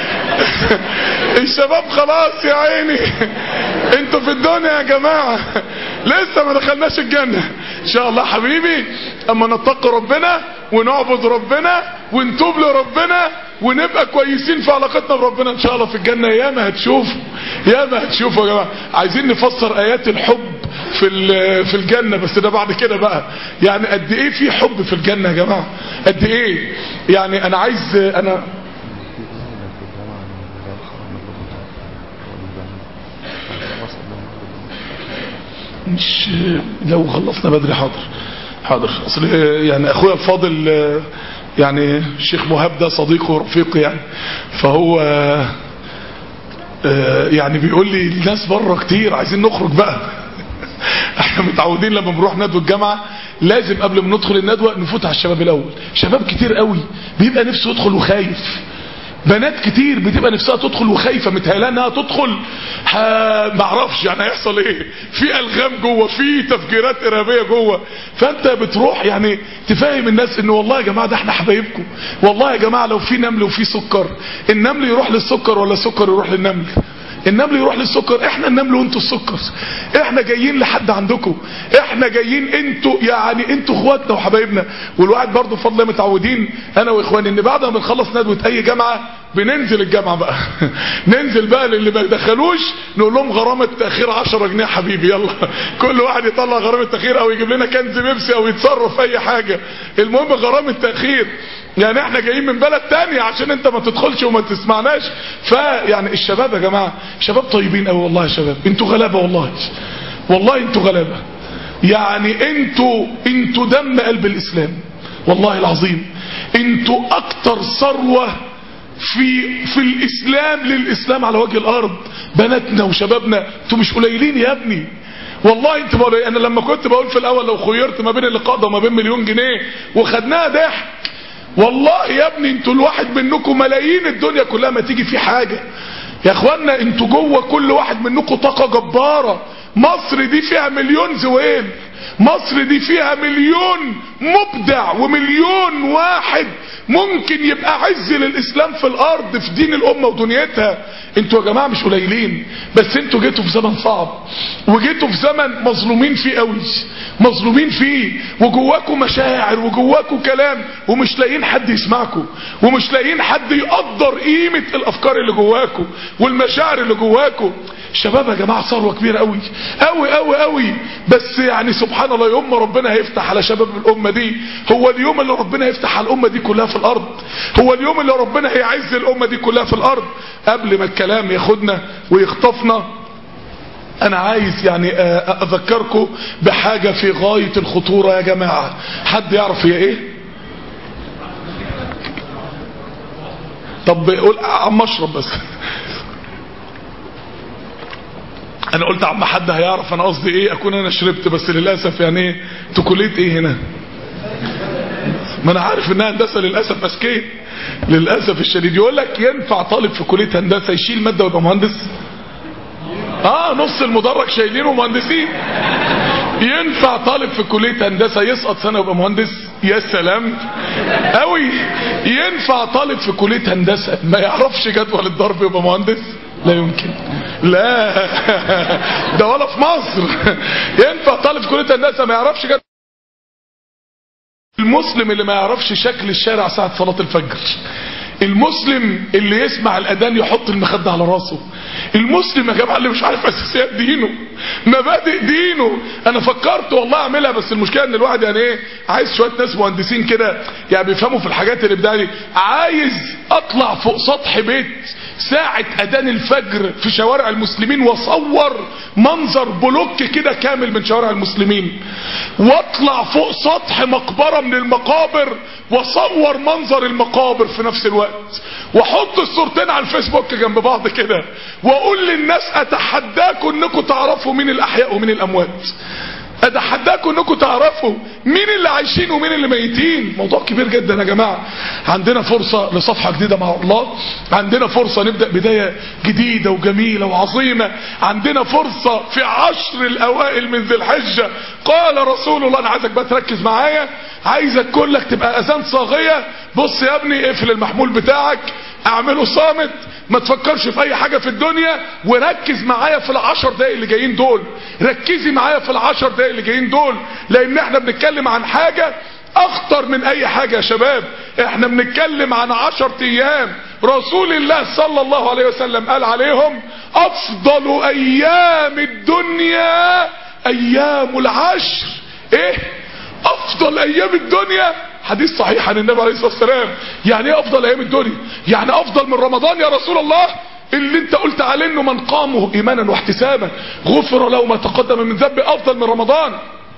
الشباب خلاص يا عيني انتوا في الدنيا يا جماعة لسه ما دخلناش الجنة ان شاء الله حبيبي اما نتقي ربنا ونعبد ربنا ونتوب لربنا ونبقى كويسين في علاقتنا بربنا ان شاء الله في الجنة ياما هتشوفوا ياما هتشوفوا يا جماعة عايزين نفسر ايات الحب في ال- في الجنة بس ده بعد كده بقى يعني قد ايه في حب في الجنة يا جماعة قد ايه يعني انا عايز انا مش لو خلصنا بدري حاضر حاضر اصل يعني اخويا الفاضل آه، يعني الشيخ مهاب ده صديقي ورفيقي يعني فهو آه، آه، يعني بيقول لي الناس بره كتير عايزين نخرج بقى احنا متعودين لما بنروح ندوه الجامعه لازم قبل ما ندخل الندوه نفوت على الشباب الاول شباب كتير قوي بيبقى نفسه يدخل وخايف بنات كتير بتبقى نفسها تدخل وخايفه متهيألها انها تدخل ه... معرفش يعني هيحصل ايه في الغام جوه في تفجيرات ارهابيه جوه فانت بتروح يعني تفهم الناس ان والله يا جماعه ده احنا حبايبكم والله يا جماعه لو في نمل وفي سكر النمل يروح للسكر ولا السكر يروح للنمل النمل يروح للسكر احنا النمل وانتوا السكر احنا جايين لحد عندكم احنا جايين انتوا يعني انتوا اخواتنا وحبايبنا والواحد برضه بفضل الله متعودين انا واخواني ان بعد ما بنخلص ندوه اي جامعه بننزل الجامعه بقى ننزل بقى للي ما دخلوش نقول لهم غرامه تاخير 10 جنيه يا حبيبي يلا كل واحد يطلع غرامه تاخير او يجيب لنا كنز بيبسي او يتصرف في اي حاجه المهم غرامه تاخير يعني احنا جايين من بلد تانية عشان انت ما تدخلش وما تسمعناش فيعني الشباب يا جماعة شباب طيبين قوي والله يا شباب انتوا غلابة والله والله انتوا غلابة يعني انتوا انتوا دم قلب الاسلام والله العظيم انتوا اكتر ثروة في في الاسلام للاسلام على وجه الارض بناتنا وشبابنا انتوا مش قليلين يا ابني والله انت بقول انا لما كنت بقول في الاول لو خيرت ما بين اللقاء ده وما بين مليون جنيه وخدناها ضحك والله يا ابني انتوا الواحد منكم ملايين الدنيا كلها ما تيجي فيه حاجة يا اخوانا انتوا جوه كل واحد منكم طاقة جبارة مصر دي فيها مليون زويل مصر دي فيها مليون مبدع ومليون واحد ممكن يبقى عز للاسلام في الارض في دين الامة ودنيتها انتوا يا جماعة مش قليلين بس انتوا جيتوا في زمن صعب وجيتوا في زمن مظلومين فيه قوي مظلومين فيه وجواكم مشاعر وجواكم كلام ومش لاقيين حد يسمعكم ومش لاقيين حد يقدر قيمة الافكار اللي جواكم والمشاعر اللي جواكم الشباب يا جماعة ثروة كبيرة قوي قوي قوي قوي بس يعني سبحان الله يوم ما ربنا هيفتح على شباب الامة دي هو اليوم اللي ربنا هيفتح على الامة دي كلها في الارض هو اليوم اللي ربنا هيعز الامة دي كلها في الارض قبل ما الكلام ياخدنا ويخطفنا انا عايز يعني اذكركم بحاجة في غاية الخطورة يا جماعة حد يعرف هي ايه طب قول عم اشرب بس انا قلت عم حد هيعرف انا قصدي ايه اكون انا شربت بس للاسف يعني ايه انتوا كليه ايه هنا ما انا عارف انها هندسه للاسف مسكين للاسف الشديد يقول لك ينفع طالب في كليه هندسه يشيل ماده ويبقى مهندس اه نص المدرج شايلينه مهندسين ينفع طالب في كلية هندسة يسقط سنة ويبقى مهندس يا سلام قوي ينفع طالب في كلية هندسة ما يعرفش جدول الضرب يبقى مهندس لا يمكن لا ده ولا في مصر ينفع طالب في كلية هندسة ما يعرفش جدول المسلم اللي ما يعرفش شكل الشارع ساعة صلاة الفجر المسلم اللي يسمع الاذان يحط المخدة على راسه المسلم يا جماعه اللي مش عارف اساسيات دينه مبادئ دينه انا فكرت والله اعملها بس المشكله ان الواحد يعني ايه عايز شويه ناس مهندسين كده يعني بيفهموا في الحاجات اللي بدها دي عايز اطلع فوق سطح بيت ساعة اذان الفجر في شوارع المسلمين واصور منظر بلوك كده كامل من شوارع المسلمين واطلع فوق سطح مقبرة من المقابر واصور منظر المقابر في نفس الوقت واحط الصورتين على الفيسبوك جنب بعض كده واقول للناس اتحداكم انكم تعرفوا مين الاحياء ومين الاموات اتحداكم انكم تعرفوا مين اللي عايشين ومين اللي ميتين موضوع كبير جدا يا جماعة عندنا فرصة لصفحة جديدة مع الله عندنا فرصة نبدأ بداية جديدة وجميلة وعظيمة عندنا فرصة في عشر الاوائل من ذي الحجة قال رسول الله انا عايزك بقى تركز معايا عايزك كلك تبقى اذان صاغية بص يا ابني اقفل المحمول بتاعك اعمله صامت ما تفكرش في اي حاجة في الدنيا وركز معايا في العشر دقايق اللي جايين دول ركزي معايا في العشر دقايق اللي جايين دول لان احنا بنتكلم عن حاجة اخطر من اي حاجة يا شباب احنا بنتكلم عن عشر ايام رسول الله صلى الله عليه وسلم قال عليهم افضل ايام الدنيا ايام العشر ايه افضل ايام الدنيا حديث صحيح عن النبي عليه الصلاة والسلام يعني ايه افضل ايام الدنيا يعني افضل من رمضان يا رسول الله اللي انت قلت عليه انه من قامه ايمانا واحتسابا غفر له ما تقدم من ذنبه افضل من رمضان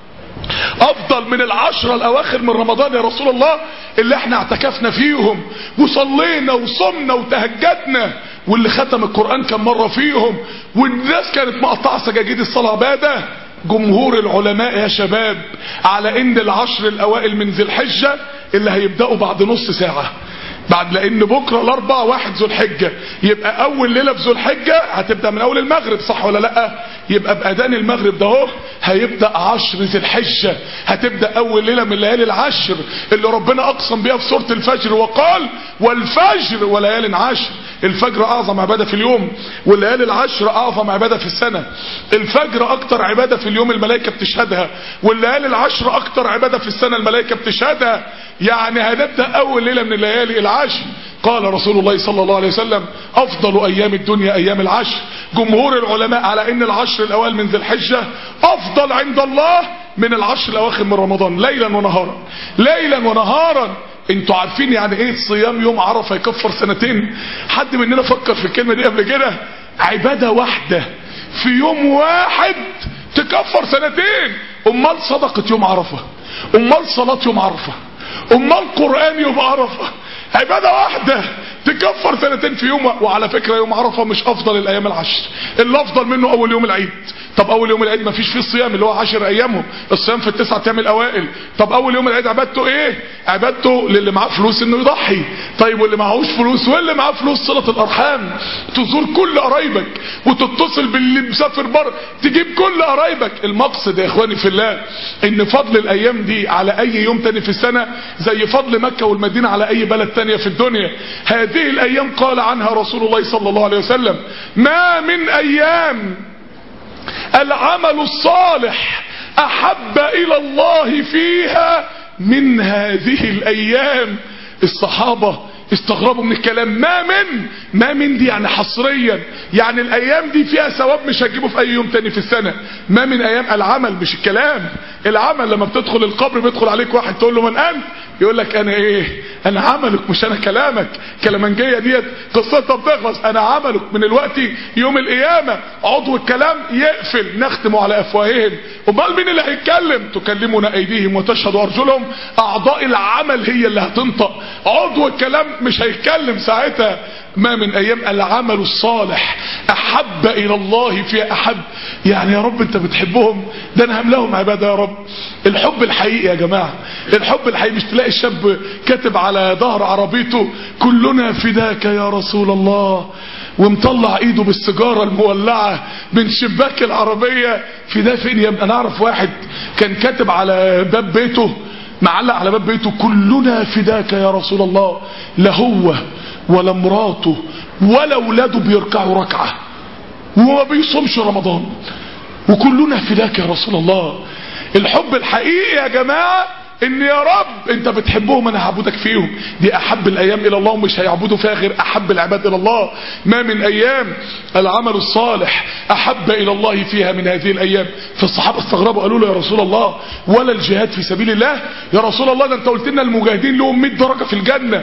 افضل من العشرة الاواخر من رمضان يا رسول الله اللي احنا اعتكفنا فيهم وصلينا وصمنا وتهجدنا واللي ختم القرآن كم مرة فيهم والناس كانت مقطعة سجاجيد الصلاة عبادة جمهور العلماء يا شباب على ان العشر الاوائل من ذي الحجة اللي هيبدأوا بعد نص ساعة بعد لان بكره الاربع واحد ذو الحجه يبقى اول ليله في ذو الحجه هتبدا من اول المغرب صح ولا لا يبقى باذان المغرب ده اهو هيبدا عشر ذي الحجه هتبدا اول ليله من ليالي العشر اللي ربنا اقسم بيها في سوره الفجر وقال والفجر وليال عشر الفجر اعظم عباده في اليوم والليالي العشر اعظم عباده في السنه الفجر اكتر عباده في اليوم الملائكه بتشهدها والليالي العشر اكتر عباده في السنه الملائكه بتشهدها يعني هنبدا اول ليله من الليالي العشر قال رسول الله صلى الله عليه وسلم افضل ايام الدنيا ايام العشر جمهور العلماء على ان العشر الاوائل من ذي الحجه افضل عند الله من العشر الاواخر من رمضان ليلا ونهارا ليلا ونهارا انتوا عارفين يعني ايه صيام يوم عرفه يكفر سنتين حد مننا فكر في الكلمه دي قبل كده عباده واحده في يوم واحد تكفر سنتين امال صدقه يوم عرفه امال صلاه يوم عرفه امال قران يوم عرفه عبادة واحدة تكفر سنتين في يوم وعلى فكرة يوم عرفة مش افضل الايام العشر اللي افضل منه اول يوم العيد طب اول يوم العيد ما فيش فيه الصيام اللي هو عشر ايامهم الصيام في التسعة ايام الاوائل طب اول يوم العيد عبادته ايه عبادته للي معاه فلوس انه يضحي طيب واللي معهوش فلوس واللي معاه فلوس صلة الارحام تزور كل قرايبك وتتصل باللي مسافر بره تجيب كل قرايبك المقصد يا اخواني في الله ان فضل الايام دي على اي يوم تاني في السنة زي فضل مكة والمدينة على اي بلد تانية في الدنيا هذه الايام قال عنها رسول الله صلى الله عليه وسلم ما من ايام العمل الصالح احب الى الله فيها من هذه الايام الصحابة استغربوا من الكلام ما من ما من دي يعني حصريا يعني الايام دي فيها ثواب مش هتجيبه في اي يوم تاني في السنة ما من ايام العمل مش الكلام العمل لما بتدخل القبر بيدخل عليك واحد تقول له من انت يقول لك انا ايه انا عملك مش انا كلامك كلامنجية ديت قصتها بتخلص انا عملك من الوقت يوم القيامة عضو الكلام يقفل نختم على افواههم امال مين اللي هيتكلم تكلمنا ايديهم وتشهد ارجلهم اعضاء العمل هي اللي هتنطق عضو الكلام مش هيتكلم ساعتها ما من ايام العمل الصالح احب الى الله في احب يعني يا رب انت بتحبهم ده انا هملهم عباده يا رب الحب الحقيقي يا جماعه الحب الحقيقي مش تلاقي الشاب كاتب على ظهر عربيته كلنا فداك يا رسول الله ومطلع ايده بالسيجاره المولعه من شباك العربيه في ده فين يا ابني انا اعرف واحد كان كاتب على باب بيته معلق على باب بيته كلنا فداك يا رسول الله لا هو ولا مراته ولا اولاده بيركعوا ركعه وما بيصومش رمضان وكلنا فداك يا رسول الله الحب الحقيقي يا جماعه ان يا رب انت بتحبهم انا هعبدك فيهم دي احب الايام الى الله ومش هيعبدوا فيها غير احب العباد الى الله ما من ايام العمل الصالح احب الى الله فيها من هذه الايام فالصحابه استغربوا قالوا له يا رسول الله ولا الجهاد في سبيل الله يا رسول الله ده انت قلت لنا المجاهدين لهم 100 درجه في الجنه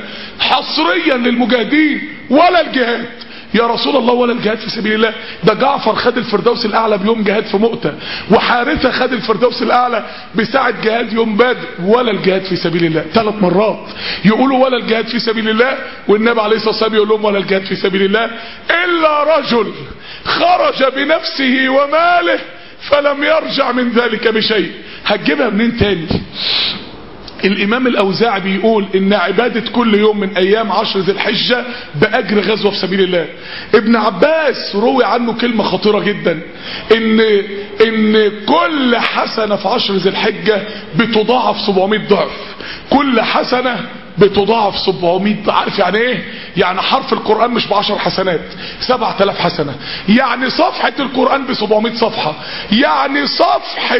حصريا للمجاهدين ولا الجهاد يا رسول الله ولا الجهاد في سبيل الله ده جعفر خد الفردوس الاعلى بيوم جهاد في مؤتة وحارثة خد الفردوس الاعلى بساعة جهاد يوم بدر ولا الجهاد في سبيل الله ثلاث مرات يقولوا ولا الجهاد في سبيل الله والنبي عليه الصلاة والسلام يقول لهم ولا الجهاد في سبيل الله الا رجل خرج بنفسه وماله فلم يرجع من ذلك بشيء هتجيبها منين تاني الامام الاوزاعي بيقول ان عبادة كل يوم من ايام عشر ذي الحجة باجر غزوة في سبيل الله ابن عباس روي عنه كلمة خطيرة جدا ان ان كل حسنة في عشر ذي الحجة بتضاعف 700 ضعف كل حسنة بتضاعف 700 عارف يعني ايه يعني حرف القرآن مش بعشر حسنات 7000 حسنة يعني صفحة القرآن ب 700 صفحة يعني صفحة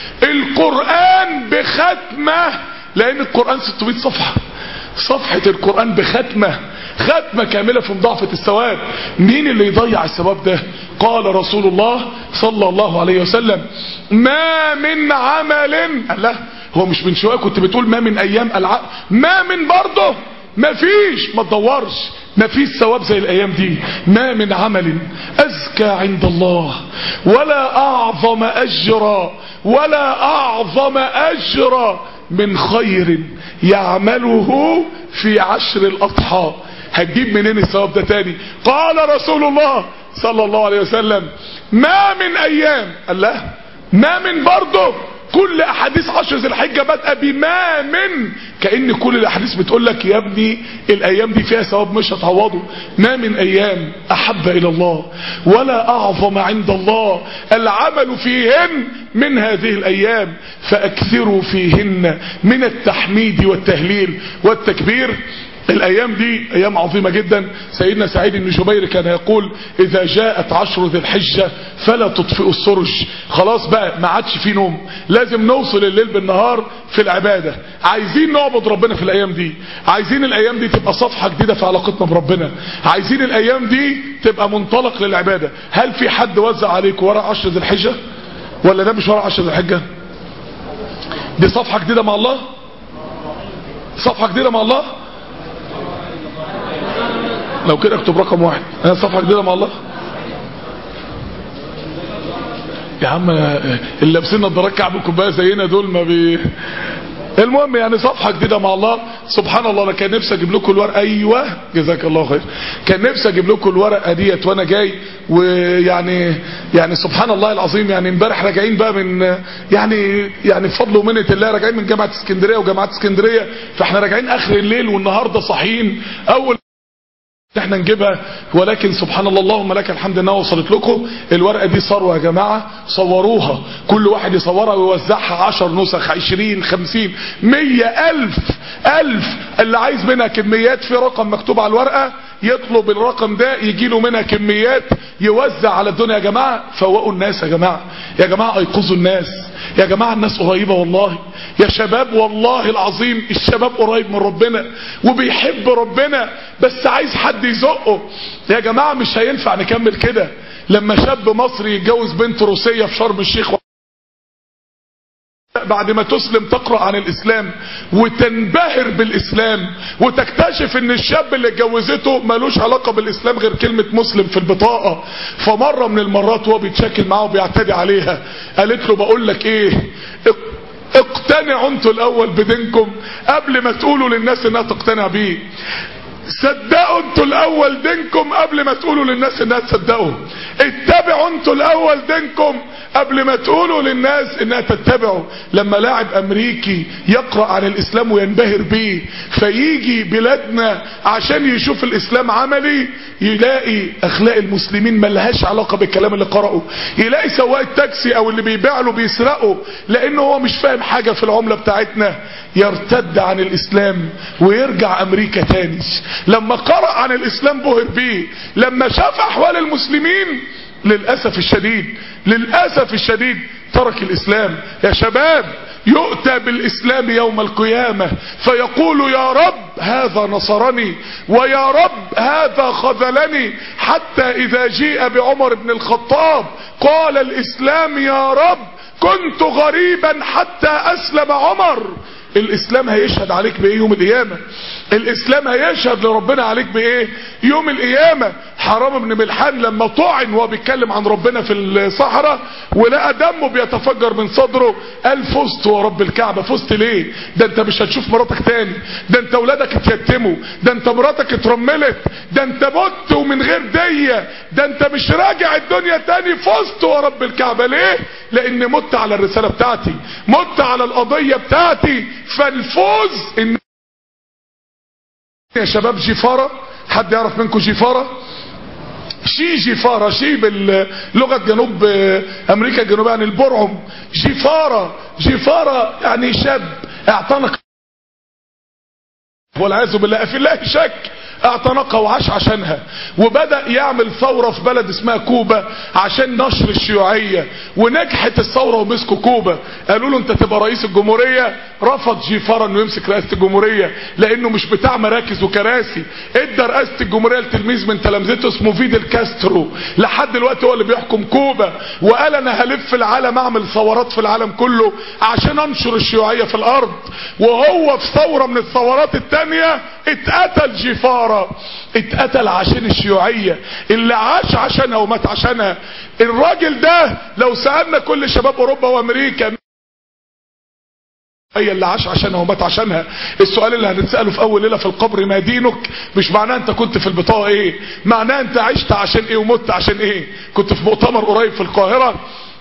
القرآن بختمة لان القرآن 600 صفحة صفحة القرآن بختمة ختمة كاملة في مضاعفة الثواب مين اللي يضيع الثواب ده قال رسول الله صلى الله عليه وسلم ما من عمل الله هو مش من شوية كنت بتقول ما من ايام الع... ما من برضه ما فيش ما تدورش ما فيش ثواب زي الايام دي ما من عمل ازكى عند الله ولا اعظم اجرا ولا اعظم اجرا من خير يعمله في عشر الاضحى هتجيب منين الثواب ده تاني قال رسول الله صلى الله عليه وسلم ما من ايام الله ما من برضه كل احاديث عشر ذي الحجه بادئه بما من كان كل الاحاديث بتقول لك يا ابني الايام دي فيها ثواب مش هتعوضه ما من ايام احب الى الله ولا اعظم عند الله العمل فيهن من هذه الايام فاكثروا فيهن من التحميد والتهليل والتكبير الايام دي ايام عظيمة جدا سيدنا سعيد بن جبير كان يقول اذا جاءت عشر ذي الحجة فلا تطفئوا السرج خلاص بقى ما عادش في نوم لازم نوصل الليل بالنهار في العبادة عايزين نعبد ربنا في الايام دي عايزين الايام دي تبقى صفحة جديدة في علاقتنا بربنا عايزين الايام دي تبقى منطلق للعبادة هل في حد وزع عليك ورق عشر ذي الحجة ولا ده مش ورق عشر ذي الحجة دي صفحة جديدة مع الله صفحة جديدة مع الله لو كده اكتب رقم واحد انا صفحة جديدة مع الله يا عم اللي لابسين نضارات كعب الكوبايه زينا دول ما بي المهم يعني صفحة جديدة مع الله سبحان الله انا كان نفسي اجيب لكم الورقة ايوه جزاك الله خير كان نفسي اجيب لكم الورقة ديت وانا جاي ويعني يعني سبحان الله العظيم يعني امبارح راجعين بقى من يعني يعني بفضل ومنة الله راجعين من جامعة اسكندرية وجامعة اسكندرية فاحنا راجعين اخر الليل والنهاردة صاحيين اول احنا نجيبها ولكن سبحان الله اللهم لك الحمد انها وصلت لكم الورقه دي ثروه يا جماعه صوروها كل واحد يصورها ويوزعها 10 نسخ 20 50 100 الف الف اللي عايز منها كميات في رقم مكتوب على الورقه يطلب الرقم ده يجي له منها كميات يوزع على الدنيا يا جماعه فوقوا الناس يا جماعه يا جماعه ايقظوا الناس يا جماعه الناس قريبه والله يا شباب والله العظيم الشباب قريب من ربنا وبيحب ربنا بس عايز حد يزقه يا جماعه مش هينفع نكمل كده لما شاب مصري يتجوز بنت روسيه في شرم الشيخ بعد ما تسلم تقرأ عن الاسلام وتنبهر بالاسلام وتكتشف ان الشاب اللي اتجوزته ملوش علاقة بالاسلام غير كلمة مسلم في البطاقة فمرة من المرات وهو بيتشاكل معاه وبيعتدي عليها قالت له بقول لك ايه اقتنعوا انتوا الاول بدينكم قبل ما تقولوا للناس انها تقتنع بيه صدقوا انتوا الاول دينكم قبل ما تقولوا للناس انها تصدقوا اتبعوا انتوا الاول دينكم قبل ما تقولوا للناس انها تتبعوا لما لاعب امريكي يقرأ عن الاسلام وينبهر بيه فيجي بلادنا عشان يشوف الاسلام عملي يلاقي اخلاق المسلمين ملهاش علاقة بالكلام اللي قرأه يلاقي سواق التاكسي او اللي بيبيع له بيسرقه لانه هو مش فاهم حاجة في العملة بتاعتنا يرتد عن الاسلام ويرجع امريكا تاني لما قرأ عن الاسلام بهر بيه لما شاف احوال المسلمين للأسف الشديد للأسف الشديد ترك الإسلام يا شباب يؤتى بالإسلام يوم القيامة فيقول يا رب هذا نصرني ويا رب هذا خذلني حتى إذا جيء بعمر بن الخطاب قال الإسلام يا رب كنت غريبا حتى أسلم عمر الاسلام هيشهد عليك بايه يوم القيامة الاسلام هيشهد لربنا عليك بايه يوم القيامة حرام بن ملحان لما طعن وهو بيتكلم عن ربنا في الصحراء ولقى دمه بيتفجر من صدره قال فزت ورب الكعبة فزت ليه ده انت مش هتشوف مراتك تاني ده انت ولادك اتيتموا ده انت مراتك اترملت ده انت مت ومن غير دية ده انت مش راجع الدنيا تاني فزت ورب الكعبة ليه لان مت على الرسالة بتاعتي مت على القضية بتاعتي فالفوز ان يا شباب جفارة حد يعرف منكم جفارة شي جفارة شي باللغة جنوب امريكا الجنوبية يعني البرعم جفارة جفارة يعني شاب اعتنق والعياذ بالله في الله شك اعتنقها وعاش عشانها وبدأ يعمل ثورة في بلد اسمها كوبا عشان نشر الشيوعية ونجحت الثورة ومسكوا كوبا قالوا له انت تبقى رئيس الجمهورية رفض جيفارا انه يمسك رئاسة الجمهورية لانه مش بتاع مراكز وكراسي ادى رئاسة الجمهورية لتلميذ من تلامذته اسمه فيدل كاسترو لحد دلوقتي هو اللي بيحكم كوبا وقال انا هلف العالم اعمل ثورات في العالم كله عشان انشر الشيوعية في الارض وهو في ثورة من الثورات التانية اتقتل جيفارا اتقتل عشان الشيوعية اللي عاش عشانها ومات عشانها الراجل ده لو سألنا كل شباب اوروبا وامريكا هي اللي عاش عشانها ومات عشانها السؤال اللي هنتسأله في اول ليلة في القبر ما دينك مش معناه انت كنت في البطاقة ايه معناه انت عشت عشان ايه ومت عشان ايه كنت في مؤتمر قريب في القاهرة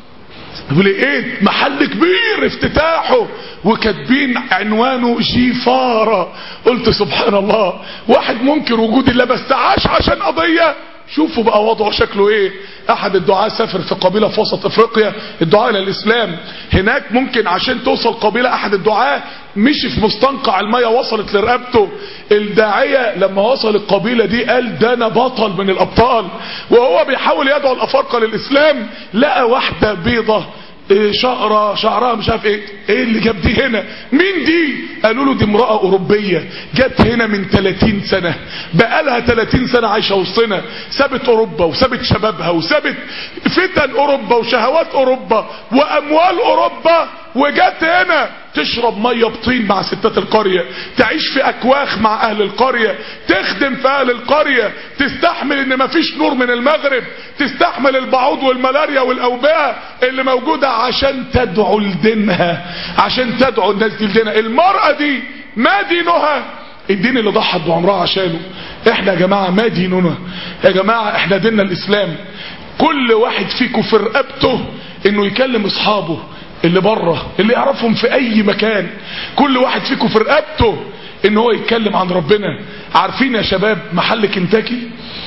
ولقيت محل كبير افتتاحه وكاتبين عنوانه جيفارة قلت سبحان الله واحد منكر وجود الله بس عاش عشان قضية شوفوا بقى وضعه شكله ايه احد الدعاة سافر في قبيلة في وسط افريقيا الدعاء الى الاسلام هناك ممكن عشان توصل قبيلة احد الدعاة مشي في مستنقع المية وصلت لرقبته الداعية لما وصل القبيلة دي قال ده انا بطل من الابطال وهو بيحاول يدعو الافارقة للاسلام لقى واحدة بيضة إيه شقرة شعرها مش عارف ايه ايه اللي جاب دي هنا مين دي قالوا له دي امرأة اوروبية جت هنا من 30 سنة بقالها 30 سنة عايشة وسطنا سابت اوروبا وسابت شبابها وسابت فتن اوروبا وشهوات اوروبا واموال اوروبا وجت هنا تشرب ميه بطين مع ستات القرية تعيش في اكواخ مع اهل القرية تخدم في اهل القرية تستحمل ان مفيش نور من المغرب تستحمل البعوض والملاريا والاوبئة اللي موجودة عشان تدعو لدينها عشان تدعو الناس دي لدينها المرأة دي ما دينها الدين اللي ضحت بعمرها عشانه احنا يا جماعة ما ديننا يا جماعة احنا ديننا الاسلام كل واحد فيكم في رقبته انه يكلم اصحابه اللي بره اللي يعرفهم في اي مكان كل واحد فيكم في رقبته ان هو يتكلم عن ربنا عارفين يا شباب محل كنتاكي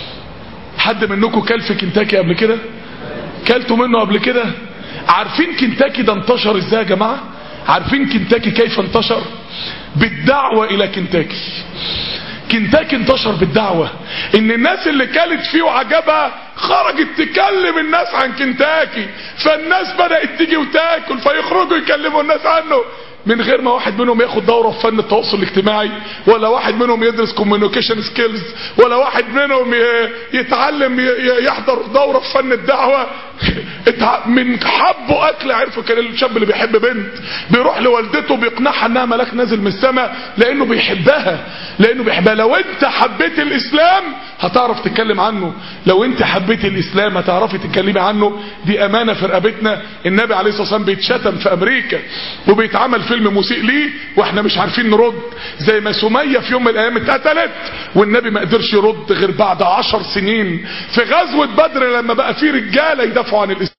حد منكم كل في كنتاكي قبل كده كلتوا منه قبل كده عارفين كنتاكي ده انتشر ازاي يا جماعة عارفين كنتاكي كيف انتشر بالدعوة الى كنتاكي كنتاكي انتشر بالدعوة ان الناس اللي كلت فيه وعجبها خرجت تكلم الناس عن كنتاكي فالناس بدأت تيجي وتاكل فيخرجوا يكلموا الناس عنه من غير ما واحد منهم ياخد دورة في فن التواصل الاجتماعي ولا واحد منهم يدرس كوميونيكيشن سكيلز ولا واحد منهم يتعلم يحضر دورة في فن الدعوة من حبه اكل عرفوا كان الشاب اللي بيحب بنت بيروح لوالدته بيقنعها انها ملاك نازل من السماء لانه بيحبها لانه بيحبها لو انت حبيت الاسلام هتعرف تتكلم عنه لو انت حبيت الاسلام هتعرفي تتكلمي عنه دي امانة في رقبتنا النبي عليه الصلاة والسلام بيتشتم في امريكا وبيتعمل فيلم مسيء ليه واحنا مش عارفين نرد زي ما سمية في يوم من الايام اتقتلت والنبي ما قدرش يرد غير بعد عشر سنين في غزوة بدر لما بقى في رجالة يدافعوا عن الاسلام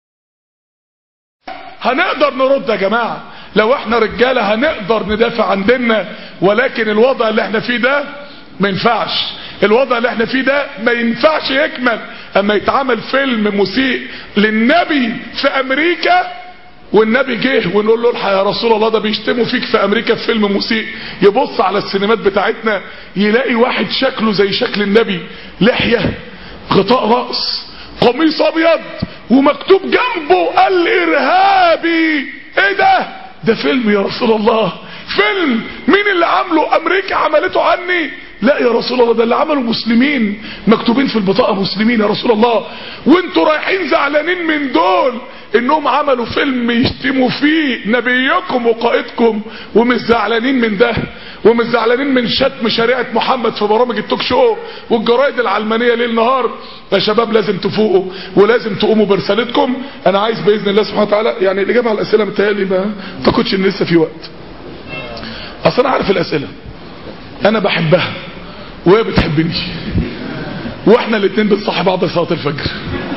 هنقدر نرد يا جماعة لو احنا رجالة هنقدر ندافع عن ديننا ولكن الوضع اللي احنا فيه ده ما ينفعش الوضع اللي احنا فيه ده ما ينفعش يكمل اما يتعمل فيلم مسيء للنبي في امريكا والنبي جه ونقول له الحق يا رسول الله ده بيشتموا فيك في امريكا في فيلم مسيء يبص على السينمات بتاعتنا يلاقي واحد شكله زي شكل النبي لحية غطاء رأس قميص ابيض ومكتوب جنبه الارهابي ايه ده ده فيلم يا رسول الله فيلم مين اللي عامله امريكا عملته عني لا يا رسول الله ده اللي عمله مسلمين مكتوبين في البطاقة مسلمين يا رسول الله وانتوا رايحين زعلانين من دول انهم عملوا فيلم يشتموا فيه نبيكم وقائدكم ومش زعلانين من ده ومش زعلانين من شتم شريعة محمد في برامج التوك شو والجرايد العلمانية ليل نهار يا شباب لازم تفوقوا ولازم تقوموا برسالتكم انا عايز باذن الله سبحانه وتعالى يعني الاجابة على الاسئلة متهيألي ما تاخدش ان لسه في وقت اصل انا عارف الاسئلة انا بحبها وهي بتحبني واحنا الاتنين بنصحي بعض صلاة الفجر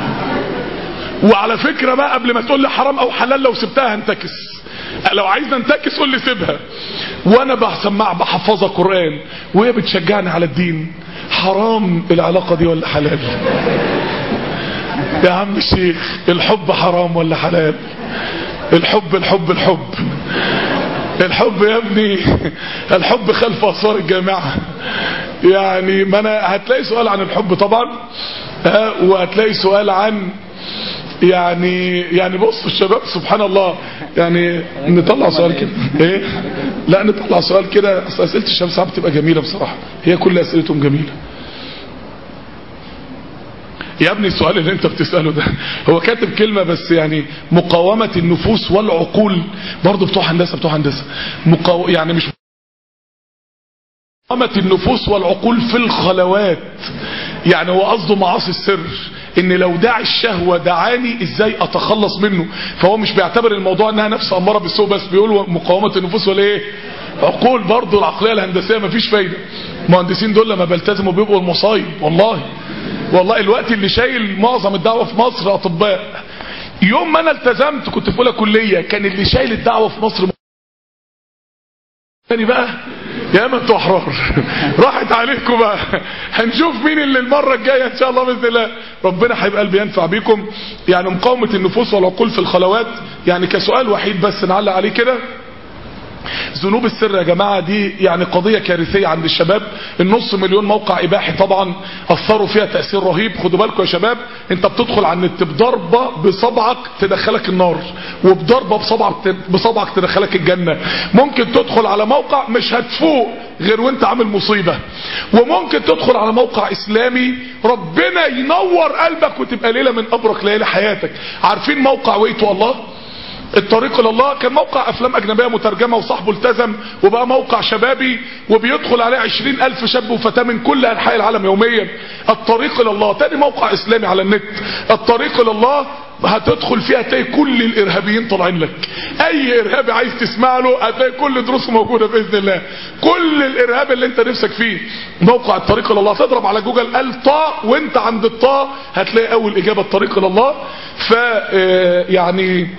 وعلى فكرة بقى قبل ما تقول لي حرام او حلال لو سبتها هنتكس لو عايز ننتكس قول لي سيبها وانا بسمع بحفظها قرآن وهي بتشجعني على الدين حرام العلاقة دي ولا حلال يا عم الشيخ الحب حرام ولا حلال الحب الحب الحب الحب يا ابني الحب خلف اسوار الجامعة يعني ما انا هتلاقي سؤال عن الحب طبعا ها وهتلاقي سؤال عن يعني يعني بص الشباب سبحان الله يعني نطلع سؤال كده ايه لا نطلع سؤال كده اصل اسئله الشباب ساعات بتبقى جميله بصراحه هي كل اسئلتهم جميله يا ابني السؤال اللي انت بتسأله ده هو كاتب كلمة بس يعني مقاومة النفوس والعقول برضه بتوع هندسة بتوع هندسة مقاو... يعني مش قامت النفوس والعقول في الخلوات يعني هو قصده معاصي السر ان لو داعي الشهوة دعاني ازاي اتخلص منه فهو مش بيعتبر الموضوع انها نفس امارة بالسوء بس بيقول مقاومة النفوس ولا ايه عقول برضه العقلية الهندسية مفيش فايدة المهندسين دول لما بيلتزموا بيبقوا المصايب والله والله الوقت اللي شايل معظم الدعوة في مصر اطباء يوم ما انا التزمت كنت في اولى كلية كان اللي شايل الدعوة في مصر تاني بقى يا ما انتوا احرار راحت عليكم بقى هنشوف مين اللي المره الجايه ان شاء الله باذن الله ربنا هيبقى قلبي ينفع بيكم يعني مقاومه النفوس والعقول في الخلوات يعني كسؤال وحيد بس نعلق عليه كده ذنوب السر يا جماعة دي يعني قضية كارثية عند الشباب النص مليون موقع إباحي طبعا أثروا فيها تأثير رهيب خدوا بالكم يا شباب انت بتدخل على النت بضربة بصبعك تدخلك النار وبضربة بصبعك بصبعك تدخلك الجنة ممكن تدخل على موقع مش هتفوق غير وانت عامل مصيبة وممكن تدخل على موقع إسلامي ربنا ينور قلبك وتبقى ليلة من أبرك ليالي حياتك عارفين موقع ويتو الله الطريق الى الله كان موقع افلام اجنبية مترجمة وصاحبه التزم وبقى موقع شبابي وبيدخل عليه عشرين الف شاب وفتاة من كل انحاء العالم يوميا الطريق الى الله تاني موقع اسلامي على النت الطريق الى الله هتدخل فيها هتلاقي كل الارهابيين طالعين لك اي ارهابي عايز تسمع له هتلاقي كل دروسه موجودة باذن الله كل الارهاب اللي انت نفسك فيه موقع الطريق الى الله تضرب على جوجل قال طاء وانت عند الطاء هتلاقي اول اجابة الطريق الى الله ف يعني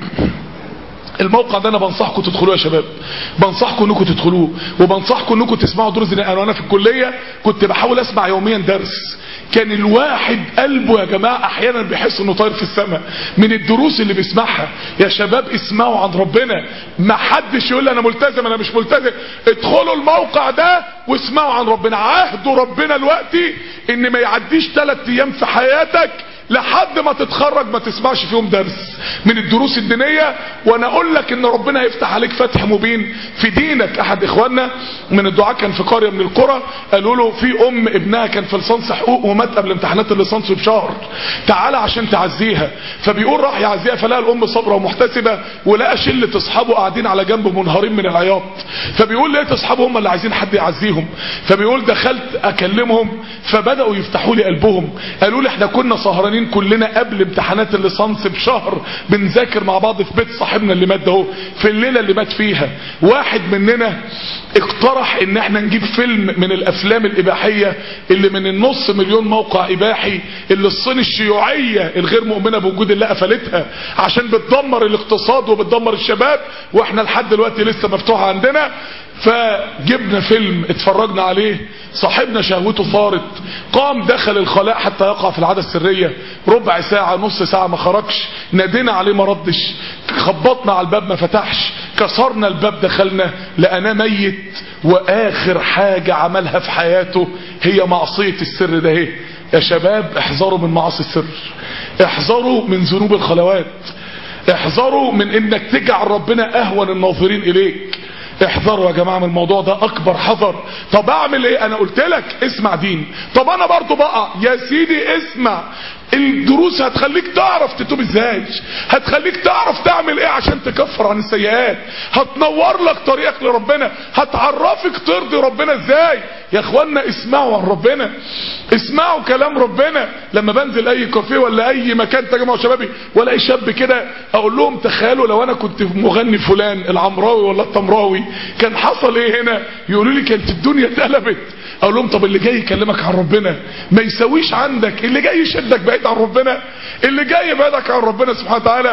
الموقع ده انا بنصحكم تدخلوه يا شباب بنصحكم انكم تدخلوه وبنصحكم انكم تسمعوا دروس انا وانا في الكليه كنت بحاول اسمع يوميا درس كان الواحد قلبه يا جماعه احيانا بيحس انه طاير في السماء من الدروس اللي بيسمعها يا شباب اسمعوا عن ربنا ما حدش يقول لي انا ملتزم انا مش ملتزم ادخلوا الموقع ده واسمعوا عن ربنا عهدوا ربنا دلوقتي ان ما يعديش ثلاث ايام في حياتك لحد ما تتخرج ما تسمعش فيهم درس من الدروس الدينية وانا اقول لك ان ربنا هيفتح عليك فتح مبين في دينك احد اخواننا من الدعاء كان في قرية من القرى قالوا له في ام ابنها كان في لسانس حقوق ومات قبل امتحانات الليسانس بشهر تعالى عشان تعزيها فبيقول راح يعزيها فلقى الام صابره ومحتسبة ولقى شلة اصحابه قاعدين على جنب منهارين من العياط فبيقول لقيت اصحابه هم اللي عايزين حد يعزيهم فبيقول دخلت اكلمهم فبداوا يفتحوا لي قلبهم قالوا لي احنا كنا سهرانين قاعدين كلنا قبل امتحانات الليسانس بشهر بنذاكر مع بعض في بيت صاحبنا اللي مات اهو في الليله اللي مات فيها واحد مننا اقترح ان احنا نجيب فيلم من الافلام الاباحيه اللي من النص مليون موقع اباحي اللي الصين الشيوعيه الغير مؤمنه بوجود الله قفلتها عشان بتدمر الاقتصاد وبتدمر الشباب واحنا لحد دلوقتي لسه مفتوحه عندنا فجبنا فيلم اتفرجنا عليه صاحبنا شهوته فارت قام دخل الخلاء حتى يقع في العادة السرية ربع ساعة نص ساعة ما خرجش نادينا عليه ما ردش خبطنا على الباب ما فتحش كسرنا الباب دخلنا لقناه ميت واخر حاجة عملها في حياته هي معصية السر ده ايه يا شباب احذروا من معاصي السر احذروا من ذنوب الخلوات احذروا من انك تجعل ربنا اهون الناظرين اليك احذروا يا جماعة من الموضوع ده اكبر حذر طب اعمل ايه انا قلت لك اسمع دين طب انا برضو بقى يا سيدي اسمع الدروس هتخليك تعرف تتوب ازاي هتخليك تعرف تعمل ايه عشان تكفر عن السيئات هتنور لك طريقك لربنا هتعرفك ترضي ربنا ازاي يا اخوانا اسمعوا عن ربنا اسمعوا كلام ربنا لما بنزل اي كافيه ولا اي مكان تجمع شبابي ولا اي شاب كده اقول لهم تخيلوا لو انا كنت مغني فلان العمراوي ولا التمراوي كان حصل ايه هنا يقولوا لي كانت الدنيا اتقلبت اقول لهم طب اللي جاي يكلمك عن ربنا ما يسويش عندك اللي جاي يشدك بعيد عن ربنا اللي جاي يبعدك عن ربنا سبحانه وتعالى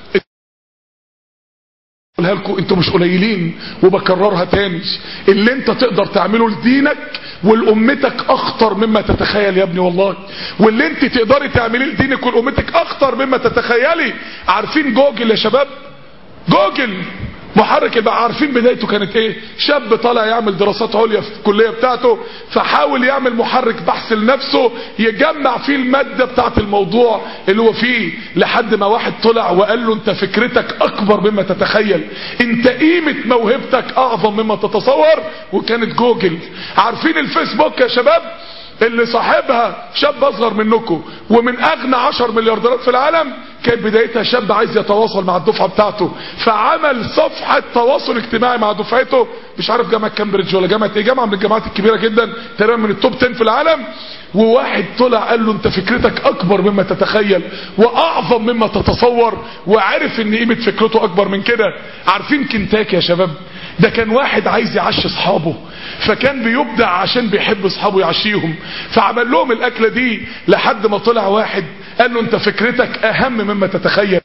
قولها لكم انتوا مش قليلين وبكررها تاني اللي انت تقدر تعمله لدينك ولامتك اخطر مما تتخيل يا ابني والله واللي انت تقدري تعمليه لدينك ولامتك اخطر مما تتخيلي عارفين جوجل يا شباب جوجل محرك يبقى عارفين بدايته كانت ايه شاب طالع يعمل دراسات عليا في الكليه بتاعته فحاول يعمل محرك بحث لنفسه يجمع فيه الماده بتاعت الموضوع اللي هو فيه لحد ما واحد طلع وقال له انت فكرتك اكبر مما تتخيل انت قيمه موهبتك اعظم مما تتصور وكانت جوجل عارفين الفيسبوك يا شباب اللي صاحبها شاب اصغر منكم ومن اغنى 10 مليارديرات في العالم كانت بدايتها شاب عايز يتواصل مع الدفعه بتاعته فعمل صفحه تواصل اجتماعي مع دفعته مش عارف جامعه كامبريدج ولا جامعه ايه جامعه من الجامعات الكبيره جدا تقريبا من التوب 10 في العالم وواحد طلع قال له انت فكرتك اكبر مما تتخيل واعظم مما تتصور وعرف ان قيمه فكرته اكبر من كده عارفين كنتاكي يا شباب ده كان واحد عايز يعشي اصحابه فكان بيبدع عشان بيحب اصحابه يعشيهم فعمل لهم الاكله دي لحد ما طلع واحد قال له انت فكرتك اهم مما تتخيل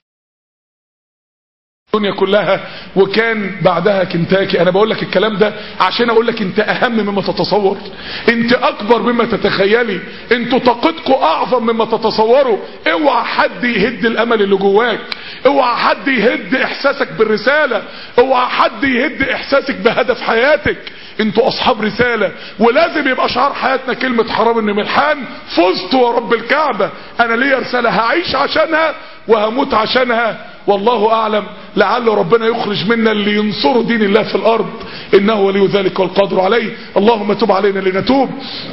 الدنيا كلها وكان بعدها كنتاكي انا بقول لك الكلام ده عشان اقول لك انت اهم مما تتصور انت اكبر مما تتخيلي انتوا طاقتكم اعظم مما تتصوروا اوعى حد يهد الامل اللي جواك اوعى حد يهد احساسك بالرسالة اوعى حد يهد احساسك بهدف حياتك انتوا اصحاب رسالة ولازم يبقى شعار حياتنا كلمة حرام ان ملحان فزت ورب الكعبة انا ليا رسالة هعيش عشانها وهموت عشانها والله اعلم لعل ربنا يخرج منا اللي ينصروا دين الله في الارض انه ولي ذلك والقادر عليه اللهم تب علينا لنتوب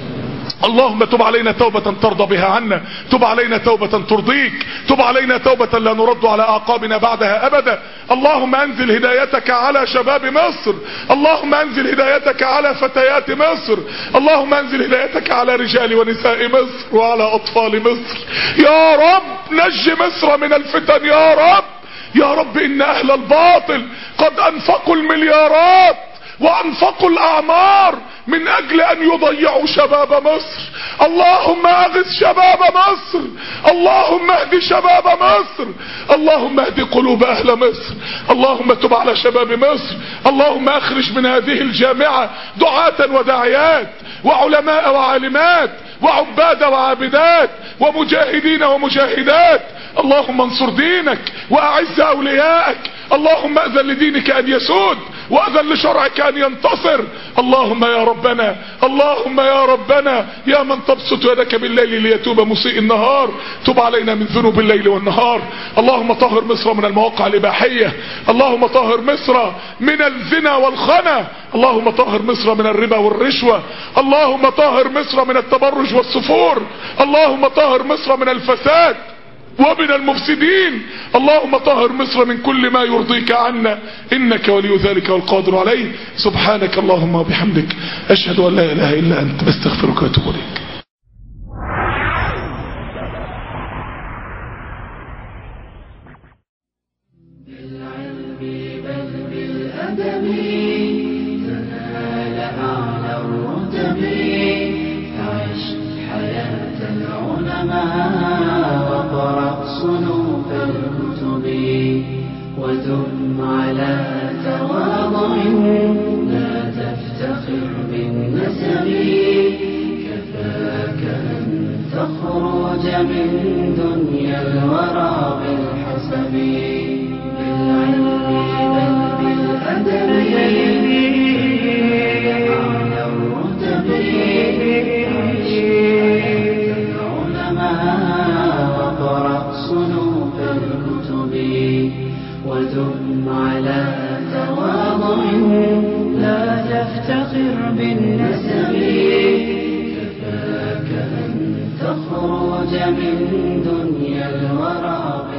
اللهم تب علينا توبة ترضى بها عنا تب علينا توبة ترضيك تب علينا توبة لا نرد على اعقابنا بعدها ابدا اللهم انزل هدايتك على شباب مصر اللهم انزل هدايتك على فتيات مصر اللهم انزل هدايتك على رجال ونساء مصر وعلى اطفال مصر يا رب نج مصر من الفتن يا رب يا رب ان اهل الباطل قد انفقوا المليارات وانفقوا الاعمار من اجل ان يضيعوا شباب مصر اللهم اغث شباب مصر اللهم اهد شباب مصر اللهم اهد قلوب اهل مصر اللهم تب على شباب مصر اللهم اخرج من هذه الجامعة دعاة وداعيات وعلماء وعالمات وعباد وعابدات ومجاهدين ومجاهدات اللهم انصر دينك واعز اوليائك اللهم اذن لدينك ان يسود واذن لشرعك ان ينتصر اللهم يا ربنا اللهم يا ربنا يا من تبسط يدك بالليل ليتوب مسيء النهار تب علينا من ذنوب الليل والنهار اللهم طهر مصر من المواقع الاباحية اللهم طهر مصر من الزنا والخنا اللهم طهر مصر من الربا والرشوة اللهم طهر مصر من التبرج والسفور اللهم طهر مصر من الفساد ومن المفسدين اللهم طهر مصر من كل ما يرضيك عنا انك ولي ذلك والقادر عليه سبحانك اللهم وبحمدك اشهد ان لا اله الا انت بستغفرك واتوب اليك بالعلم بل بالأدب تنال أعلى الرتب عش حياة العلماء وقرأ صنوف الكتب ودم على تواضع لا تفتخر بالنسب كفاك أن تخرج من دنيا الورى بالحسب بالعلم بل بالأدب على الرتب عيش حياة العلماء وقرأ صنوف الكتب ودم على تواضع لا تفتخر بالنسب كفاك أن تخرج من دنيا الورى